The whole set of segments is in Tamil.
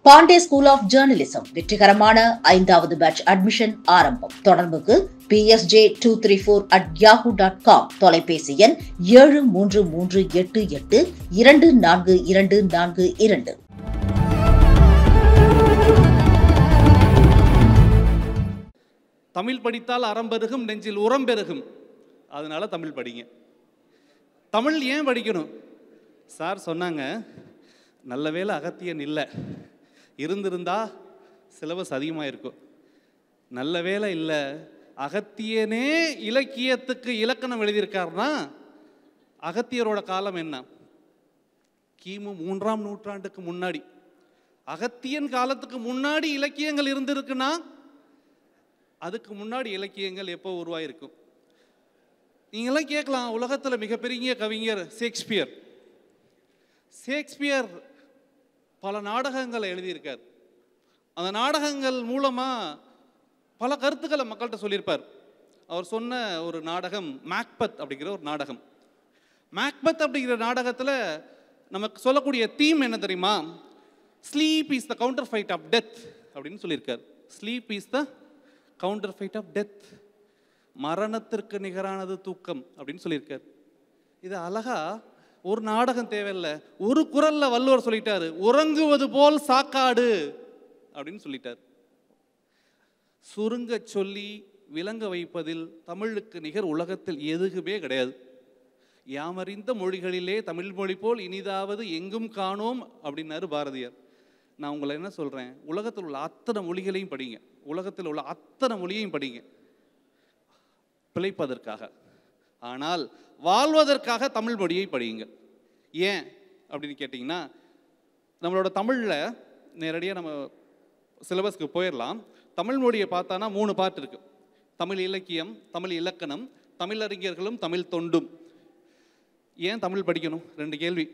பாண்டே ஸ்கூல் ஆஃப் ஜேர்னலிசம் வெற்றிகரமான ஐந்தாவது பேட்ச் அட்மிஷன் ஆரம்பம் தொடர்புக்கு PSJ two three four at yahoo dot com தொலைபேசி எண் ஏழு மூன்று மூன்று எட்டு எட்டு இரண்டு நான்கு இரண்டு நான்கு இரண்டு தமிழ் படித்தால் அறம் பெருகும் நெஞ்சில் உரம் பெருகும் அதனால தமிழ் படிங்க தமிழ் ஏன் படிக்கணும் சார் சொன்னாங்க நல்ல வேளை அகத்தியன் இல்லை இருந்திருந்தா சிலபஸ் அதிகமாக இருக்கும் நல்ல வேளை இல்லை அகத்தியனே இலக்கியத்துக்கு இலக்கணம் எழுதியிருக்காருன்னா அகத்தியரோட காலம் என்ன கிமு மூன்றாம் நூற்றாண்டுக்கு முன்னாடி அகத்தியன் காலத்துக்கு முன்னாடி இலக்கியங்கள் இருந்திருக்குன்னா அதுக்கு முன்னாடி இலக்கியங்கள் எப்போ உருவாயிருக்கும் நீங்களாம் கேட்கலாம் உலகத்தில் மிகப்பெரிய கவிஞர் ஷேக்ஸ்பியர் ஷேக்ஸ்பியர் பல நாடகங்களை எழுதியிருக்கார் அந்த நாடகங்கள் மூலமாக பல கருத்துக்களை மக்கள்கிட்ட சொல்லியிருப்பார் அவர் சொன்ன ஒரு நாடகம் மேக்பத் அப்படிங்கிற ஒரு நாடகம் மேக்பத் அப்படிங்கிற நாடகத்தில் நமக்கு சொல்லக்கூடிய தீம் என்ன தெரியுமா sleep is the counterfeit of death அப்படின்னு சொல்லியிருக்கார் sleep is the counterfeit of death மரணத்திற்கு நிகரானது தூக்கம் அப்படின்னு சொல்லியிருக்கார் இது அழகா ஒரு நாடகம் தேவையில்லை ஒரு குரல்ல வள்ளுவர் சொல்லிட்டாரு உறங்குவது போல் சாக்காடு அப்படின்னு சொல்லிட்டார் சுருங்க சொல்லி விளங்க வைப்பதில் தமிழுக்கு நிகர் உலகத்தில் எதுவுமே கிடையாது யாமறிந்த மொழிகளிலே தமிழ் மொழி போல் இனிதாவது எங்கும் காணோம் அப்படின்னாரு பாரதியார் நான் உங்களை என்ன சொல்கிறேன் உலகத்தில் உள்ள அத்தனை மொழிகளையும் படிங்க உலகத்தில் உள்ள அத்தனை மொழியையும் படிங்க பிழைப்பதற்காக ஆனால் வாழ்வதற்காக தமிழ் மொழியை படியுங்கள் ஏன் அப்படின்னு கேட்டிங்கன்னா நம்மளோட தமிழில் நேரடியாக நம்ம சிலபஸ்க்கு போயிடலாம் தமிழ் மொழியை பார்த்தானா மூணு பார்ட் இருக்கு தமிழ் இலக்கியம் தமிழ் இலக்கணம் தமிழறிஞர்களும் தமிழ் தொண்டும் ஏன் தமிழ் படிக்கணும் ரெண்டு கேள்வி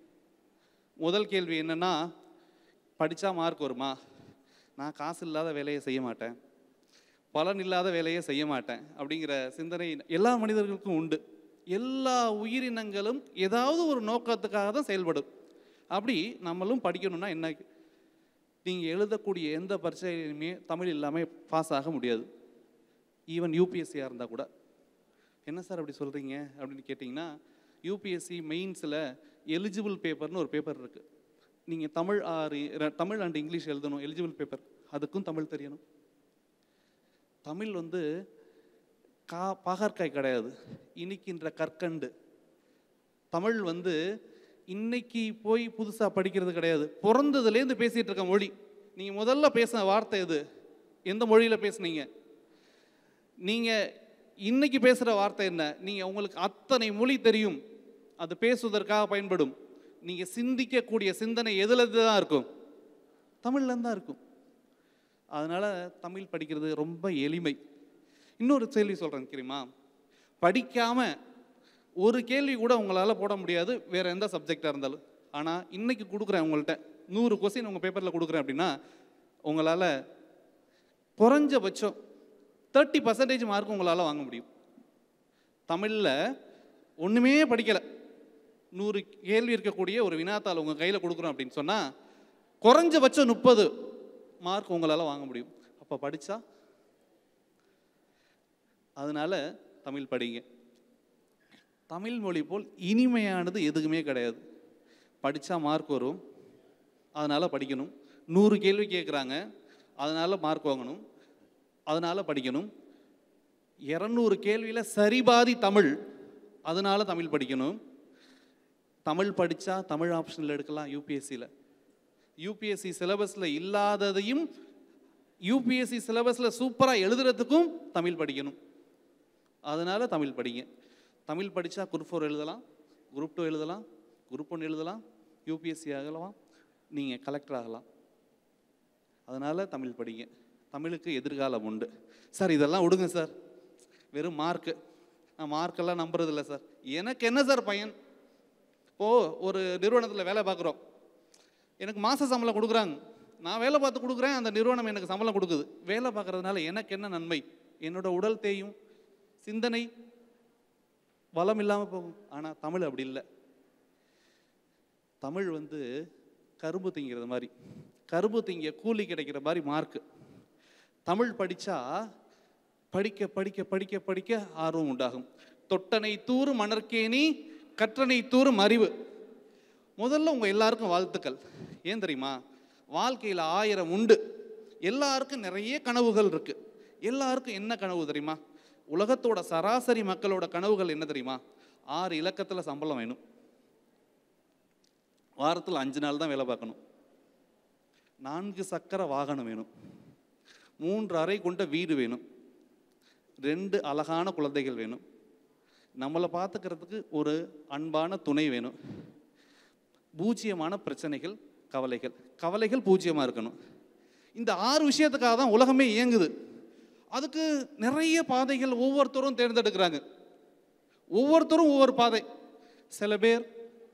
முதல் கேள்வி என்னன்னா படித்தா மார்க் வருமா நான் காசு இல்லாத வேலையை செய்ய மாட்டேன் பலன் இல்லாத வேலையை செய்ய மாட்டேன் அப்படிங்கிற சிந்தனை எல்லா மனிதர்களுக்கும் உண்டு எல்லா உயிரினங்களும் ஏதாவது ஒரு நோக்கத்துக்காக தான் செயல்படும் அப்படி நம்மளும் படிக்கணும்னா என்ன நீங்கள் எழுதக்கூடிய எந்த பரீட்சையிலுமே தமிழ் இல்லாமல் பாஸ் ஆக முடியாது ஈவன் யூபிஎஸ்சியாக இருந்தால் கூட என்ன சார் அப்படி சொல்கிறீங்க அப்படின்னு கேட்டிங்கன்னா யூபிஎஸ்சி மெயின்ஸில் எலிஜிபிள் பேப்பர்னு ஒரு பேப்பர் இருக்குது நீங்கள் தமிழ் ஆர் இ- தமிழ் அண்ட் இங்கிலீஷ் எழுதணும் எலிஜிபிள் பேப்பர் அதுக்கும் தமிழ் தெரியணும் தமிழ் வந்து கா பாகற்காய் கிடையாது இனிக்கின்ற கற்கண்டு தமிழ் வந்து இன்னைக்கு போய் புதுசாக படிக்கிறது கிடையாது பிறந்ததுலேருந்து பேசிகிட்டு இருக்க மொழி நீங்கள் முதல்ல பேசின வார்த்தை எது எந்த மொழியில் பேசுனீங்க நீங்கள் இன்னைக்கு பேசுகிற வார்த்தை என்ன நீங்கள் உங்களுக்கு அத்தனை மொழி தெரியும் அது பேசுவதற்காக பயன்படும் நீங்கள் சிந்திக்கக்கூடிய சிந்தனை எதுல இருந்து தான் இருக்கும் தமிழ்லேருந்து தான் இருக்கும் அதனால் தமிழ் படிக்கிறது ரொம்ப எளிமை இன்னொரு கேள்வி சொல்கிறேன் தெரியுமா படிக்காமல் ஒரு கேள்வி கூட உங்களால் போட முடியாது வேறு எந்த சப்ஜெக்டாக இருந்தாலும் ஆனால் இன்னைக்கு கொடுக்குறேன் உங்கள்கிட்ட நூறு கொஸ்டின் உங்கள் பேப்பரில் கொடுக்குறேன் அப்படின்னா உங்களால் குறைஞ்சபட்சம் தேர்ட்டி பர்சன்டேஜ் மார்க் உங்களால் வாங்க முடியும் தமிழில் ஒன்றுமே படிக்கலை நூறு கேள்வி இருக்கக்கூடிய ஒரு வினாத்தாள் உங்கள் கையில் கொடுக்குறோம் அப்படின்னு சொன்னால் குறைஞ்சபட்சம் முப்பது மார்க் உங்களால் வாங்க முடியும் அப்போ படித்தா அதனால் தமிழ் படிங்க தமிழ் மொழி போல் இனிமையானது எதுவுமே கிடையாது படித்தா மார்க் வரும் அதனால் படிக்கணும் நூறு கேள்வி கேட்குறாங்க அதனால் மார்க் வாங்கணும் அதனால் படிக்கணும் இரநூறு கேள்வியில் சரிபாதி தமிழ் அதனால் தமிழ் படிக்கணும் தமிழ் படித்தா தமிழ் ஆப்ஷனில் எடுக்கலாம் யூபிஎஸ்சியில் யூபிஎஸ்சி சிலபஸில் இல்லாததையும் யூபிஎஸ்சி சிலபஸில் சூப்பராக எழுதுறதுக்கும் தமிழ் படிக்கணும் அதனால் தமிழ் படிங்க தமிழ் படித்தா குரூப் ஃபோர் எழுதலாம் குரூப் டூ எழுதலாம் குரூப் ஒன் எழுதலாம் யூபிஎஸ்சி ஆகலாம் நீங்கள் கலெக்டர் ஆகலாம் அதனால் தமிழ் படிங்க தமிழுக்கு எதிர்காலம் உண்டு சார் இதெல்லாம் விடுங்க சார் வெறும் மார்க்கு நான் மார்க்கெல்லாம் நம்புறதில்ல சார் எனக்கு என்ன சார் பையன் இப்போது ஒரு நிறுவனத்தில் வேலை பார்க்குறோம் எனக்கு மாத சம்பளம் கொடுக்குறாங்க நான் வேலை பார்த்து கொடுக்குறேன் அந்த நிறுவனம் எனக்கு சம்பளம் கொடுக்குது வேலை பார்க்கறதுனால எனக்கு என்ன நன்மை என்னோட உடல் தேயும் சிந்தனை வளம் இல்லாமல் போகும் ஆனால் தமிழ் அப்படி இல்லை தமிழ் வந்து கரும்பு திங்கிறது மாதிரி கரும்பு திங்க கூலி கிடைக்கிற மாதிரி மார்க்கு தமிழ் படித்தா படிக்க படிக்க படிக்க படிக்க ஆர்வம் உண்டாகும் தொட்டனை தூறு மணற்கேணி கற்றனை தூறும் அறிவு முதல்ல உங்கள் எல்லாருக்கும் வாழ்த்துக்கள் ஏன் தெரியுமா வாழ்க்கையில் ஆயிரம் உண்டு எல்லாருக்கும் நிறைய கனவுகள் இருக்கு எல்லாருக்கும் என்ன கனவு தெரியுமா உலகத்தோட சராசரி மக்களோட கனவுகள் என்ன தெரியுமா ஆறு இலக்கத்தில் சம்பளம் வேணும் வாரத்தில் அஞ்சு நாள் தான் வேலை பார்க்கணும் நான்கு சக்கர வாகனம் வேணும் மூன்று அறை கொண்ட வீடு வேணும் ரெண்டு அழகான குழந்தைகள் வேணும் நம்மளை பார்த்துக்கிறதுக்கு ஒரு அன்பான துணை வேணும் பூஜ்ஜியமான பிரச்சனைகள் கவலைகள் கவலைகள் பூஜ்ஜியமாக இருக்கணும் இந்த ஆறு விஷயத்துக்காக தான் உலகமே இயங்குது அதுக்கு நிறைய பாதைகள் ஒவ்வொருத்தரும் தேர்ந்தெடுக்கிறாங்க ஒவ்வொருத்தரும் ஒவ்வொரு பாதை சில பேர்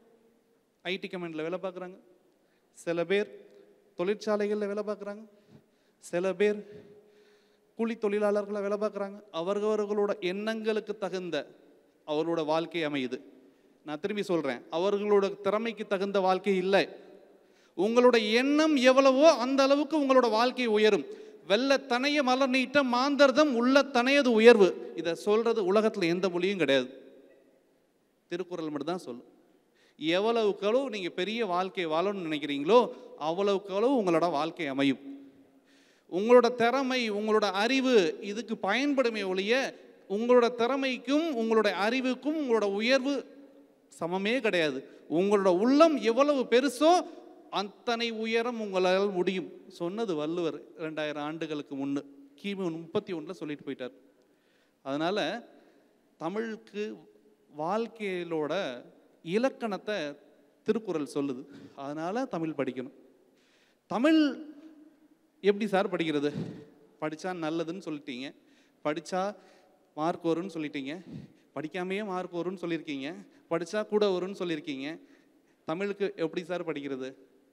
ஐடி கம்பெனியில் வேலை பார்க்குறாங்க சில பேர் தொழிற்சாலைகளில் வேலை பார்க்குறாங்க சில பேர் கூலி தொழிலாளர்களை வேலை பார்க்குறாங்க அவரவர்களோட எண்ணங்களுக்கு தகுந்த அவர்களோட வாழ்க்கை அமையுது நான் திரும்பி சொல்கிறேன் அவர்களோட திறமைக்கு தகுந்த வாழ்க்கை இல்லை உங்களோட எண்ணம் எவ்வளவோ அந்த அளவுக்கு உங்களோட வாழ்க்கை உயரும் வெள்ள தனைய மலர் நீட்ட மாந்தர்தம் உள்ள தனையது உயர்வு இதை சொல்றது உலகத்தில் எந்த மொழியும் கிடையாது திருக்குறள் மட்டும்தான் சொல்லும் எவ்வளவுக்கு அளவு நீங்கள் பெரிய வாழ்க்கை வாழணும்னு நினைக்கிறீங்களோ அவ்வளவுக்கு அளவு உங்களோட வாழ்க்கை அமையும் உங்களோட திறமை உங்களோட அறிவு இதுக்கு பயன்படுமே ஒழிய உங்களோட திறமைக்கும் உங்களோட அறிவுக்கும் உங்களோட உயர்வு சமமே கிடையாது உங்களோட உள்ளம் எவ்வளவு பெருசோ அத்தனை உயரம் உங்களால் முடியும் சொன்னது வள்ளுவர் ரெண்டாயிரம் ஆண்டுகளுக்கு முன்னு கிமு முப்பத்தி ஒன்றில் சொல்லிட்டு போயிட்டார் அதனால் தமிழுக்கு வாழ்க்கையிலோட இலக்கணத்தை திருக்குறள் சொல்லுது அதனால் தமிழ் படிக்கணும் தமிழ் எப்படி சார் படிக்கிறது படித்தா நல்லதுன்னு சொல்லிட்டீங்க படித்தா மார்க் வரும்னு சொல்லிட்டீங்க படிக்காமையே மார்க் வரும்னு சொல்லியிருக்கீங்க படித்தா கூட வரும்னு சொல்லியிருக்கீங்க தமிழுக்கு எப்படி சார் படிக்கிறது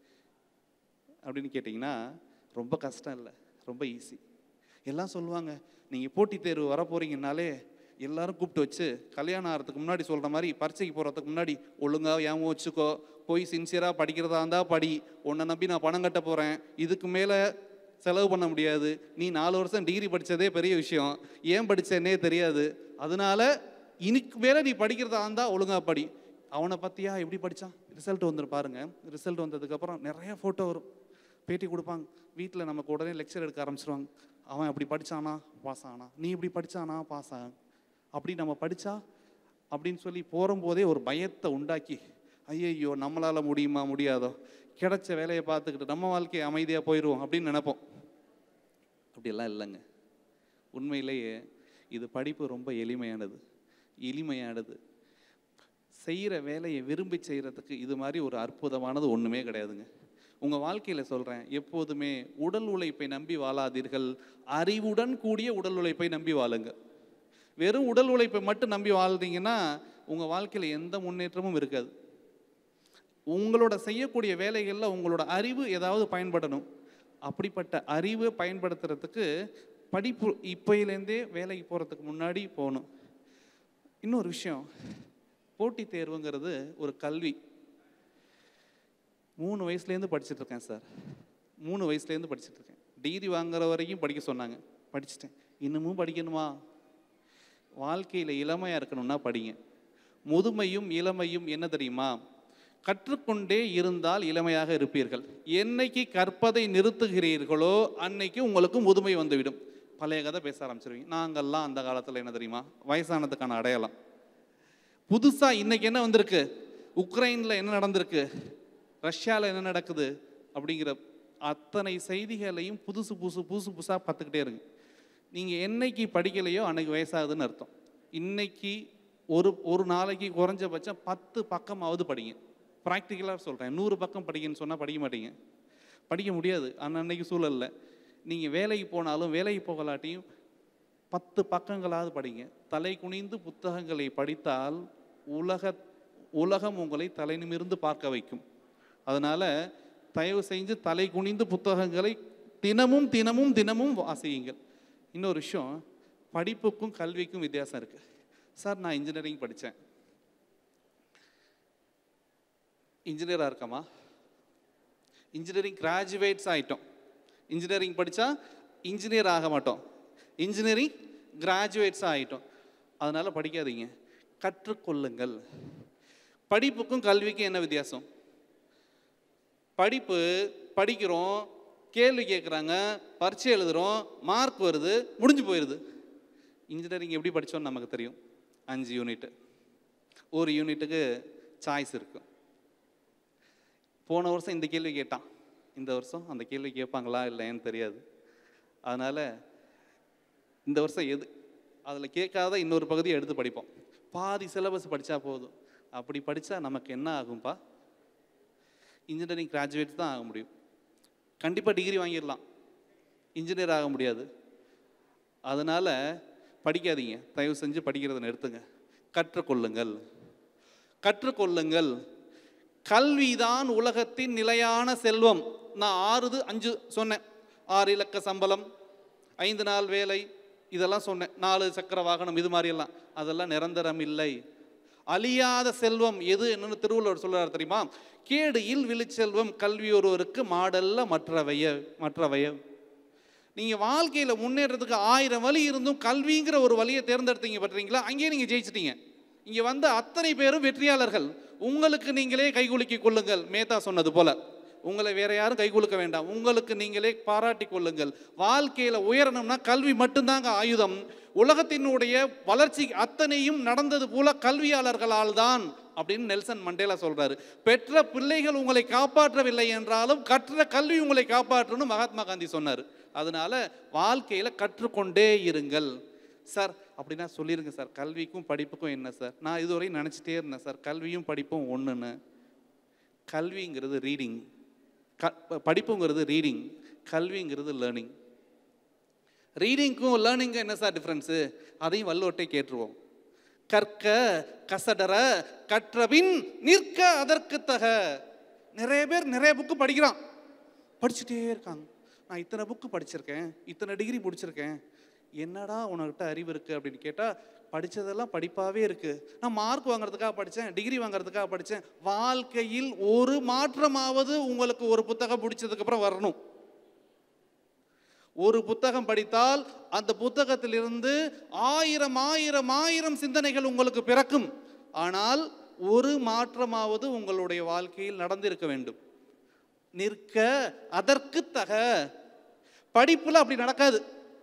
அப்படின்னு கேட்டிங்கன்னா ரொம்ப கஷ்டம் இல்லை ரொம்ப ஈஸி எல்லாம் சொல்லுவாங்க நீங்கள் போட்டித் தேர்வு வர போகிறீங்கனாலே எல்லாரும் கூப்பிட்டு வச்சு கல்யாணம் ஆகிறதுக்கு முன்னாடி சொல்கிற மாதிரி பரீட்சைக்கு போகிறதுக்கு முன்னாடி ஒழுங்காக ஏன் வச்சுக்கோ போய் சின்சியராக படிக்கிறதா இருந்தால் படி உன்னை நம்பி நான் பணம் கட்ட போகிறேன் இதுக்கு மேலே செலவு பண்ண முடியாது நீ நாலு வருஷம் டிகிரி படித்ததே பெரிய விஷயம் ஏன் படித்தேன்னே தெரியாது அதனால இனிக்கு மேலே நீ படிக்கிறதா இருந்தால் ஒழுங்காக படி அவனை பற்றியா எப்படி படித்தான் ரிசல்ட் வந்துடும் பாருங்க ரிசல்ட் வந்ததுக்கப்புறம் நிறைய ஃபோட்டோ வரும் பேட்டி கொடுப்பாங்க வீட்டில் நமக்கு உடனே லெக்சர் எடுக்க ஆரம்பிச்சிருவாங்க அவன் அப்படி படிச்சானா பாஸ் ஆனா நீ இப்படி படிச்சானா பாஸ் ஆக அப்படி நம்ம படித்தா அப்படின்னு சொல்லி போகும்போதே ஒரு பயத்தை உண்டாக்கி ஐயையோ நம்மளால் முடியுமா முடியாதோ கிடைச்ச வேலையை பார்த்துக்கிட்டு நம்ம வாழ்க்கை அமைதியாக போயிடுவோம் அப்படின்னு நினைப்போம் அப்படியெல்லாம் இல்லைங்க உண்மையிலேயே இது படிப்பு ரொம்ப எளிமையானது எளிமையானது செய்கிற வேலையை விரும்பி செய்கிறதுக்கு இது மாதிரி ஒரு அற்புதமானது ஒன்றுமே கிடையாதுங்க உங்கள் வாழ்க்கையில் சொல்கிறேன் எப்போதுமே உடல் உழைப்பை நம்பி வாழாதீர்கள் அறிவுடன் கூடிய உடல் உழைப்பை நம்பி வாழுங்க வெறும் உடல் உழைப்பை மட்டும் நம்பி வாழ்றீங்கன்னா உங்கள் வாழ்க்கையில் எந்த முன்னேற்றமும் இருக்காது உங்களோட செய்யக்கூடிய வேலைகளில் உங்களோட அறிவு ஏதாவது பயன்படணும் அப்படிப்பட்ட அறிவை பயன்படுத்துறதுக்கு படிப்பு இப்போயிலேருந்தே வேலைக்கு போகிறதுக்கு முன்னாடி போகணும் இன்னொரு விஷயம் போட்டித் தேர்வுங்கிறது ஒரு கல்வி மூணு வயசுலேருந்து படிச்சுட்டு இருக்கேன் சார் மூணு வயசுலேருந்து படிச்சுட்டு இருக்கேன் டிகிரி வாங்குற வரைக்கும் படிக்க சொன்னாங்க படிச்சிட்டேன் இன்னமும் படிக்கணுமா வாழ்க்கையில் இளமையாக இருக்கணும்னா படிங்க முதுமையும் இளமையும் என்ன தெரியுமா கற்றுக்கொண்டே இருந்தால் இளமையாக இருப்பீர்கள் என்னைக்கு கற்பதை நிறுத்துகிறீர்களோ அன்னைக்கு உங்களுக்கு முதுமை வந்துவிடும் பழைய கதை பேச ஆரம்பிச்சிருவீங்க நாங்கள்லாம் அந்த காலத்தில் என்ன தெரியுமா வயசானதுக்கான அடையாளம் புதுசாக இன்னைக்கு என்ன வந்திருக்கு உக்ரைனில் என்ன நடந்திருக்கு ரஷ்யாவில் என்ன நடக்குது அப்படிங்கிற அத்தனை செய்திகளையும் புதுசு புதுசு புதுசு புதுசாக பார்த்துக்கிட்டே இருங்க நீங்கள் என்னைக்கு படிக்கலையோ அன்னைக்கு வயசாகுதுன்னு அர்த்தம் இன்னைக்கு ஒரு ஒரு நாளைக்கு குறைஞ்சபட்சம் பத்து பக்கமாவது படிங்க ப்ராக்டிக்கலாக சொல்கிறேன் நூறு பக்கம் படிக்கன்னு சொன்னால் படிக்க மாட்டீங்க படிக்க முடியாது அன்னன்னைக்கு சூழலில் நீங்கள் வேலைக்கு போனாலும் வேலைக்கு போகலாட்டியும் பத்து பக்கங்களாவது படிங்க தலை குனிந்து புத்தகங்களை படித்தால் உலக உலகம் உங்களை தலை நிமிர்ந்து பார்க்க வைக்கும் அதனால் தயவு செஞ்சு தலை குனிந்து புத்தகங்களை தினமும் தினமும் தினமும் வாசியுங்கள் இன்னொரு விஷயம் படிப்புக்கும் கல்விக்கும் வித்தியாசம் இருக்குது சார் நான் இன்ஜினியரிங் படித்தேன் இன்ஜினியராக இருக்கமா இன்ஜினியரிங் கிராஜுவேட்ஸ் ஆயிட்டோம் இன்ஜினியரிங் படித்தா இன்ஜினியர் ஆக மாட்டோம் இன்ஜினியரிங் கிராஜுவேட்ஸ் ஆகிட்டோம் அதனால் படிக்காதீங்க கற்றுக்கொள்ளுங்கள் படிப்புக்கும் கல்விக்கும் என்ன வித்தியாசம் படிப்பு படிக்கிறோம் கேள்வி கேட்குறாங்க பரீட்சை எழுதுகிறோம் மார்க் வருது முடிஞ்சு போயிடுது இன்ஜினியரிங் எப்படி படித்தோன்னு நமக்கு தெரியும் அஞ்சு யூனிட்டு ஒரு யூனிட்டுக்கு சாய்ஸ் இருக்கும் போன வருஷம் இந்த கேள்வி கேட்டான் இந்த வருஷம் அந்த கேள்வி கேட்பாங்களா இல்லைன்னு தெரியாது அதனால் இந்த வருஷம் எது அதில் கேட்காத இன்னொரு பகுதியை எடுத்து படிப்போம் பாதி சிலபஸ் படித்தா போதும் அப்படி படித்தா நமக்கு என்ன ஆகும்பா இன்ஜினியரிங் கிராஜுவேட் தான் ஆக முடியும் கண்டிப்பாக டிகிரி வாங்கிடலாம் இன்ஜினியர் ஆக முடியாது அதனால் படிக்காதீங்க தயவு செஞ்சு படிக்கிறதை நிறுத்துங்க கற்றுக்கொள்ளுங்கள் கற்றுக்கொள்ளுங்கள் கல்விதான் உலகத்தின் நிலையான செல்வம் நான் ஆறுது அஞ்சு சொன்னேன் ஆறு இலக்க சம்பளம் ஐந்து நாள் வேலை இதெல்லாம் சொன்னேன் நாலு சக்கர வாகனம் இது மாதிரியெல்லாம் அதெல்லாம் நிரந்தரம் இல்லை அழியாத செல்வம் எது என்னன்னு திருவள்ளுவர் சொல்றாரு தெரியுமா கேடு இல் விழுச்செல்வம் கல்வி ஒருவருக்கு மாடல்ல மற்றவைய மற்றவைய நீங்கள் வாழ்க்கையில் முன்னேறதுக்கு ஆயிரம் வழி இருந்தும் கல்விங்கிற ஒரு வழியை தேர்ந்தெடுத்தீங்க பார்த்தீங்களா அங்கேயே நீங்கள் ஜெயிச்சிட்டீங்க இங்கே வந்த அத்தனை பேரும் வெற்றியாளர்கள் உங்களுக்கு நீங்களே கைகுலுக்கிக் கொள்ளுங்கள் மேத்தா சொன்னது போல உங்களை வேற யாரும் கைகுலுக்க வேண்டாம் உங்களுக்கு நீங்களே பாராட்டி கொள்ளுங்கள் வாழ்க்கையில் உயரணும்னா கல்வி மட்டும்தாங்க ஆயுதம் உலகத்தினுடைய வளர்ச்சி அத்தனையும் நடந்தது போல கல்வியாளர்களால் தான் அப்படின்னு நெல்சன் மண்டேலா சொல்றாரு பெற்ற பிள்ளைகள் உங்களை காப்பாற்றவில்லை என்றாலும் கற்ற கல்வி உங்களை காப்பாற்றணும் மகாத்மா காந்தி சொன்னார் அதனால வாழ்க்கையில கற்றுக்கொண்டே இருங்கள் சார் அப்படின்னா சொல்லிருங்க சார் கல்விக்கும் படிப்புக்கும் என்ன சார் நான் இதுவரையும் நினச்சிட்டே இருந்தேன் சார் கல்வியும் படிப்பும் ஒன்றுன்னு கல்விங்கிறது ரீடிங் க படிப்புங்கிறது ரீடிங் கல்விங்கிறது லேர்னிங் ரீடிங்க்கும் லேர்னிங்கும் என்ன சார் டிஃப்ரென்ஸு அதையும் வல்லோட்டை கேட்டுருவோம் கற்க கசடர கற்றபின் நிற்க அதற்கு தக நிறைய பேர் நிறைய புக்கு படிக்கிறான் படிச்சுட்டே இருக்காங்க நான் இத்தனை புக்கு படிச்சிருக்கேன் இத்தனை டிகிரி முடிச்சிருக்கேன் என்னடா உனக்கிட்ட அறிவு இருக்குது அப்படின்னு கேட்டால் படித்ததெல்லாம் படிப்பாகவே இருக்குது நான் மார்க் வாங்குறதுக்காக படித்தேன் டிகிரி வாங்குறதுக்காக படித்தேன் வாழ்க்கையில் ஒரு மாற்றமாவது உங்களுக்கு ஒரு புத்தகம் பிடிச்சதுக்கப்புறம் வரணும் ஒரு புத்தகம் படித்தால் அந்த புத்தகத்திலிருந்து ஆயிரம் ஆயிரம் ஆயிரம் சிந்தனைகள் உங்களுக்கு பிறக்கும் ஆனால் ஒரு மாற்றமாவது உங்களுடைய வாழ்க்கையில் நடந்திருக்க வேண்டும் நிற்க அதற்கு தக படிப்புல அப்படி நடக்காது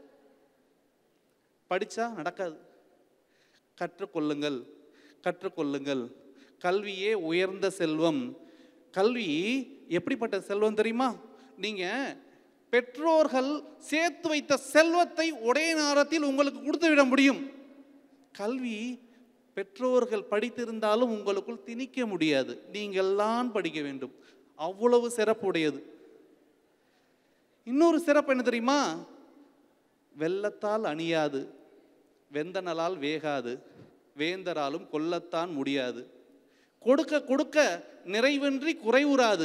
படிச்சா நடக்காது கற்றுக்கொள்ளுங்கள் கற்றுக்கொள்ளுங்கள் கல்வியே உயர்ந்த செல்வம் கல்வி எப்படிப்பட்ட செல்வம் தெரியுமா நீங்க பெற்றோர்கள் சேர்த்து வைத்த செல்வத்தை ஒரே நேரத்தில் உங்களுக்கு கொடுத்து விட முடியும் கல்வி பெற்றோர்கள் படித்திருந்தாலும் உங்களுக்குள் திணிக்க முடியாது நீங்கள்தான் படிக்க வேண்டும் அவ்வளவு சிறப்புடையது இன்னொரு சிறப்பு என்ன தெரியுமா வெள்ளத்தால் அணியாது வெந்தனலால் வேகாது வேந்தராலும் கொல்லத்தான் முடியாது கொடுக்க கொடுக்க நிறைவின்றி குறைவுறாது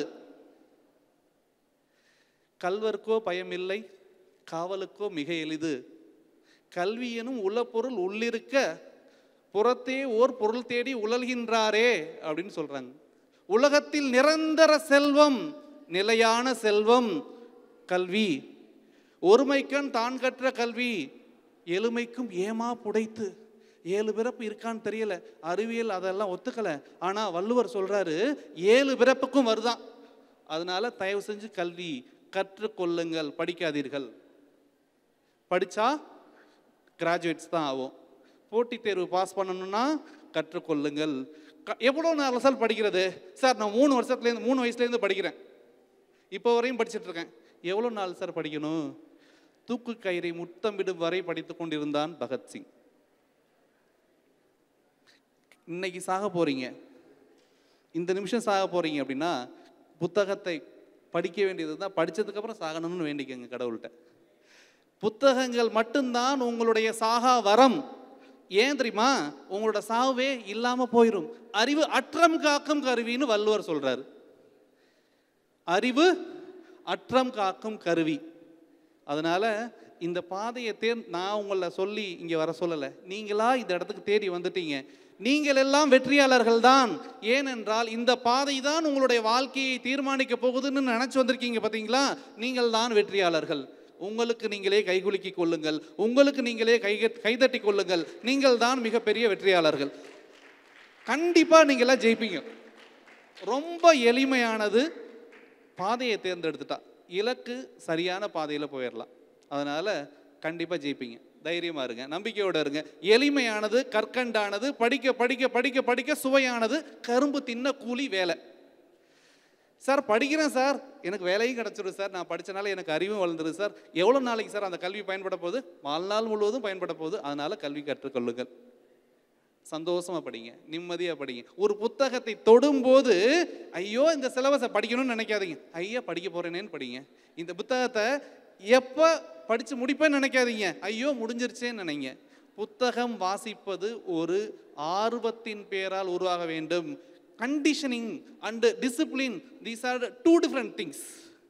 கல்வர்க்கோ பயமில்லை காவலுக்கோ மிக எளிது கல்வியனும் உளப்பொருள் உள்ளிருக்க புறத்தே ஓர் பொருள் தேடி உழல்கின்றாரே அப்படின்னு சொல்றாங்க உலகத்தில் நிரந்தர செல்வம் நிலையான செல்வம் கல்வி ஒருமைக்கண் தான் கற்ற கல்வி எளிமைக்கும் ஏமா புடைத்து ஏழு பிறப்பு இருக்கான்னு தெரியல அறிவியல் அதெல்லாம் ஒத்துக்கல ஆனா வள்ளுவர் சொல்றாரு ஏழு பிறப்புக்கும் வருதான் அதனால தயவு செஞ்சு கல்வி கற்றுக்கொள்ளுங்கள் படிக்காதீர்கள் படிச்சா கிராஜுவேட்ஸ் தான் ஆகும் போட்டித் தேர்வு பாஸ் பண்ணணும்னா கற்றுக்கொள்ளுங்கள் க- எவ்வளோ நான் ரிசல்ட் படிக்கிறது சார் நான் மூணு வருஷத்துலேருந்து மூணு வயசுலேருந்து படிக்கிறேன் இப்போ வரையும் படிச்சுட்டு இருக்கேன் எவ்வளோ நாள் சார் படிக்கணும் தூக்கு கயிறை முத்தமிடும் வரை படித்து கொண்டிருந்தான் பகத்சிங் இன்னைக்கு சாக போறீங்க இந்த நிமிஷம் சாக போறீங்க அப்படின்னா புத்தகத்தை படிக்க வேண்டியது தான் படிச்சதுக்கப்புறம் சாகணும்னு வேண்டிக்கங்க கடவுள்கிட்ட புத்தகங்கள் மட்டும்தான் உங்களுடைய சாகா வரம் ஏன் தெரியுமா உங்களோட சாவே இல்லாம போயிடும் அறிவு அற்றம் காக்கும் கருவின்னு வள்ளுவர் சொல்றாரு அறிவு அற்றம் காக்கும் கருவி அதனால இந்த பாதையை தேர் நான் உங்களை சொல்லி இங்கே வர சொல்லலை நீங்களா இந்த இடத்துக்கு தேடி வந்துட்டீங்க நீங்கள் எல்லாம் வெற்றியாளர்கள் தான் ஏனென்றால் இந்த பாதை தான் உங்களுடைய வாழ்க்கையை தீர்மானிக்க போகுதுன்னு நினைச்சு வந்திருக்கீங்க பார்த்தீங்களா நீங்கள் தான் வெற்றியாளர்கள் உங்களுக்கு நீங்களே கைகுலுக்கிக் கொள்ளுங்கள் உங்களுக்கு நீங்களே கை கைதட்டி கொள்ளுங்கள் நீங்கள் தான் மிகப்பெரிய வெற்றியாளர்கள் கண்டிப்பா நீங்களாம் ஜெயிப்பீங்க ரொம்ப எளிமையானது பாதையை தேர்ந்தெடுத்துட்டா இலக்கு சரியான பாதையில் போயிடலாம் அதனால கண்டிப்பாக ஜெயிப்பீங்க தைரியமா இருங்க நம்பிக்கையோட இருங்க எளிமையானது கற்கண்டானது படிக்க படிக்க படிக்க படிக்க சுவையானது கரும்பு தின்ன கூலி வேலை சார் படிக்கிறேன் சார் எனக்கு வேலையும் கிடச்சிடும் சார் நான் படித்தனால எனக்கு அறிவும் வளர்ந்துடும் சார் எவ்வளோ நாளைக்கு சார் அந்த கல்வி பயன்பட போகுது வாழ்நாள் முழுவதும் பயன்பட போகுது அதனால கல்வி கற்றுக்கொள்ளுங்கள் சந்தோஷமா படிங்க நிம்மதியா படிங்க ஒரு புத்தகத்தை தொடும்போது ஐயோ இந்த சிலபஸை படிக்கணும்னு நினைக்காதீங்க ஐயா படிக்க போறேனேன்னு படிங்க இந்த புத்தகத்தை எப்போ படிச்சு முடிப்பேன்னு நினைக்காதீங்க ஐயோ முடிஞ்சிருச்சேன்னு நினைங்க புத்தகம் வாசிப்பது ஒரு ஆர்வத்தின் பேரால் உருவாக வேண்டும் conditioning and discipline these are two different things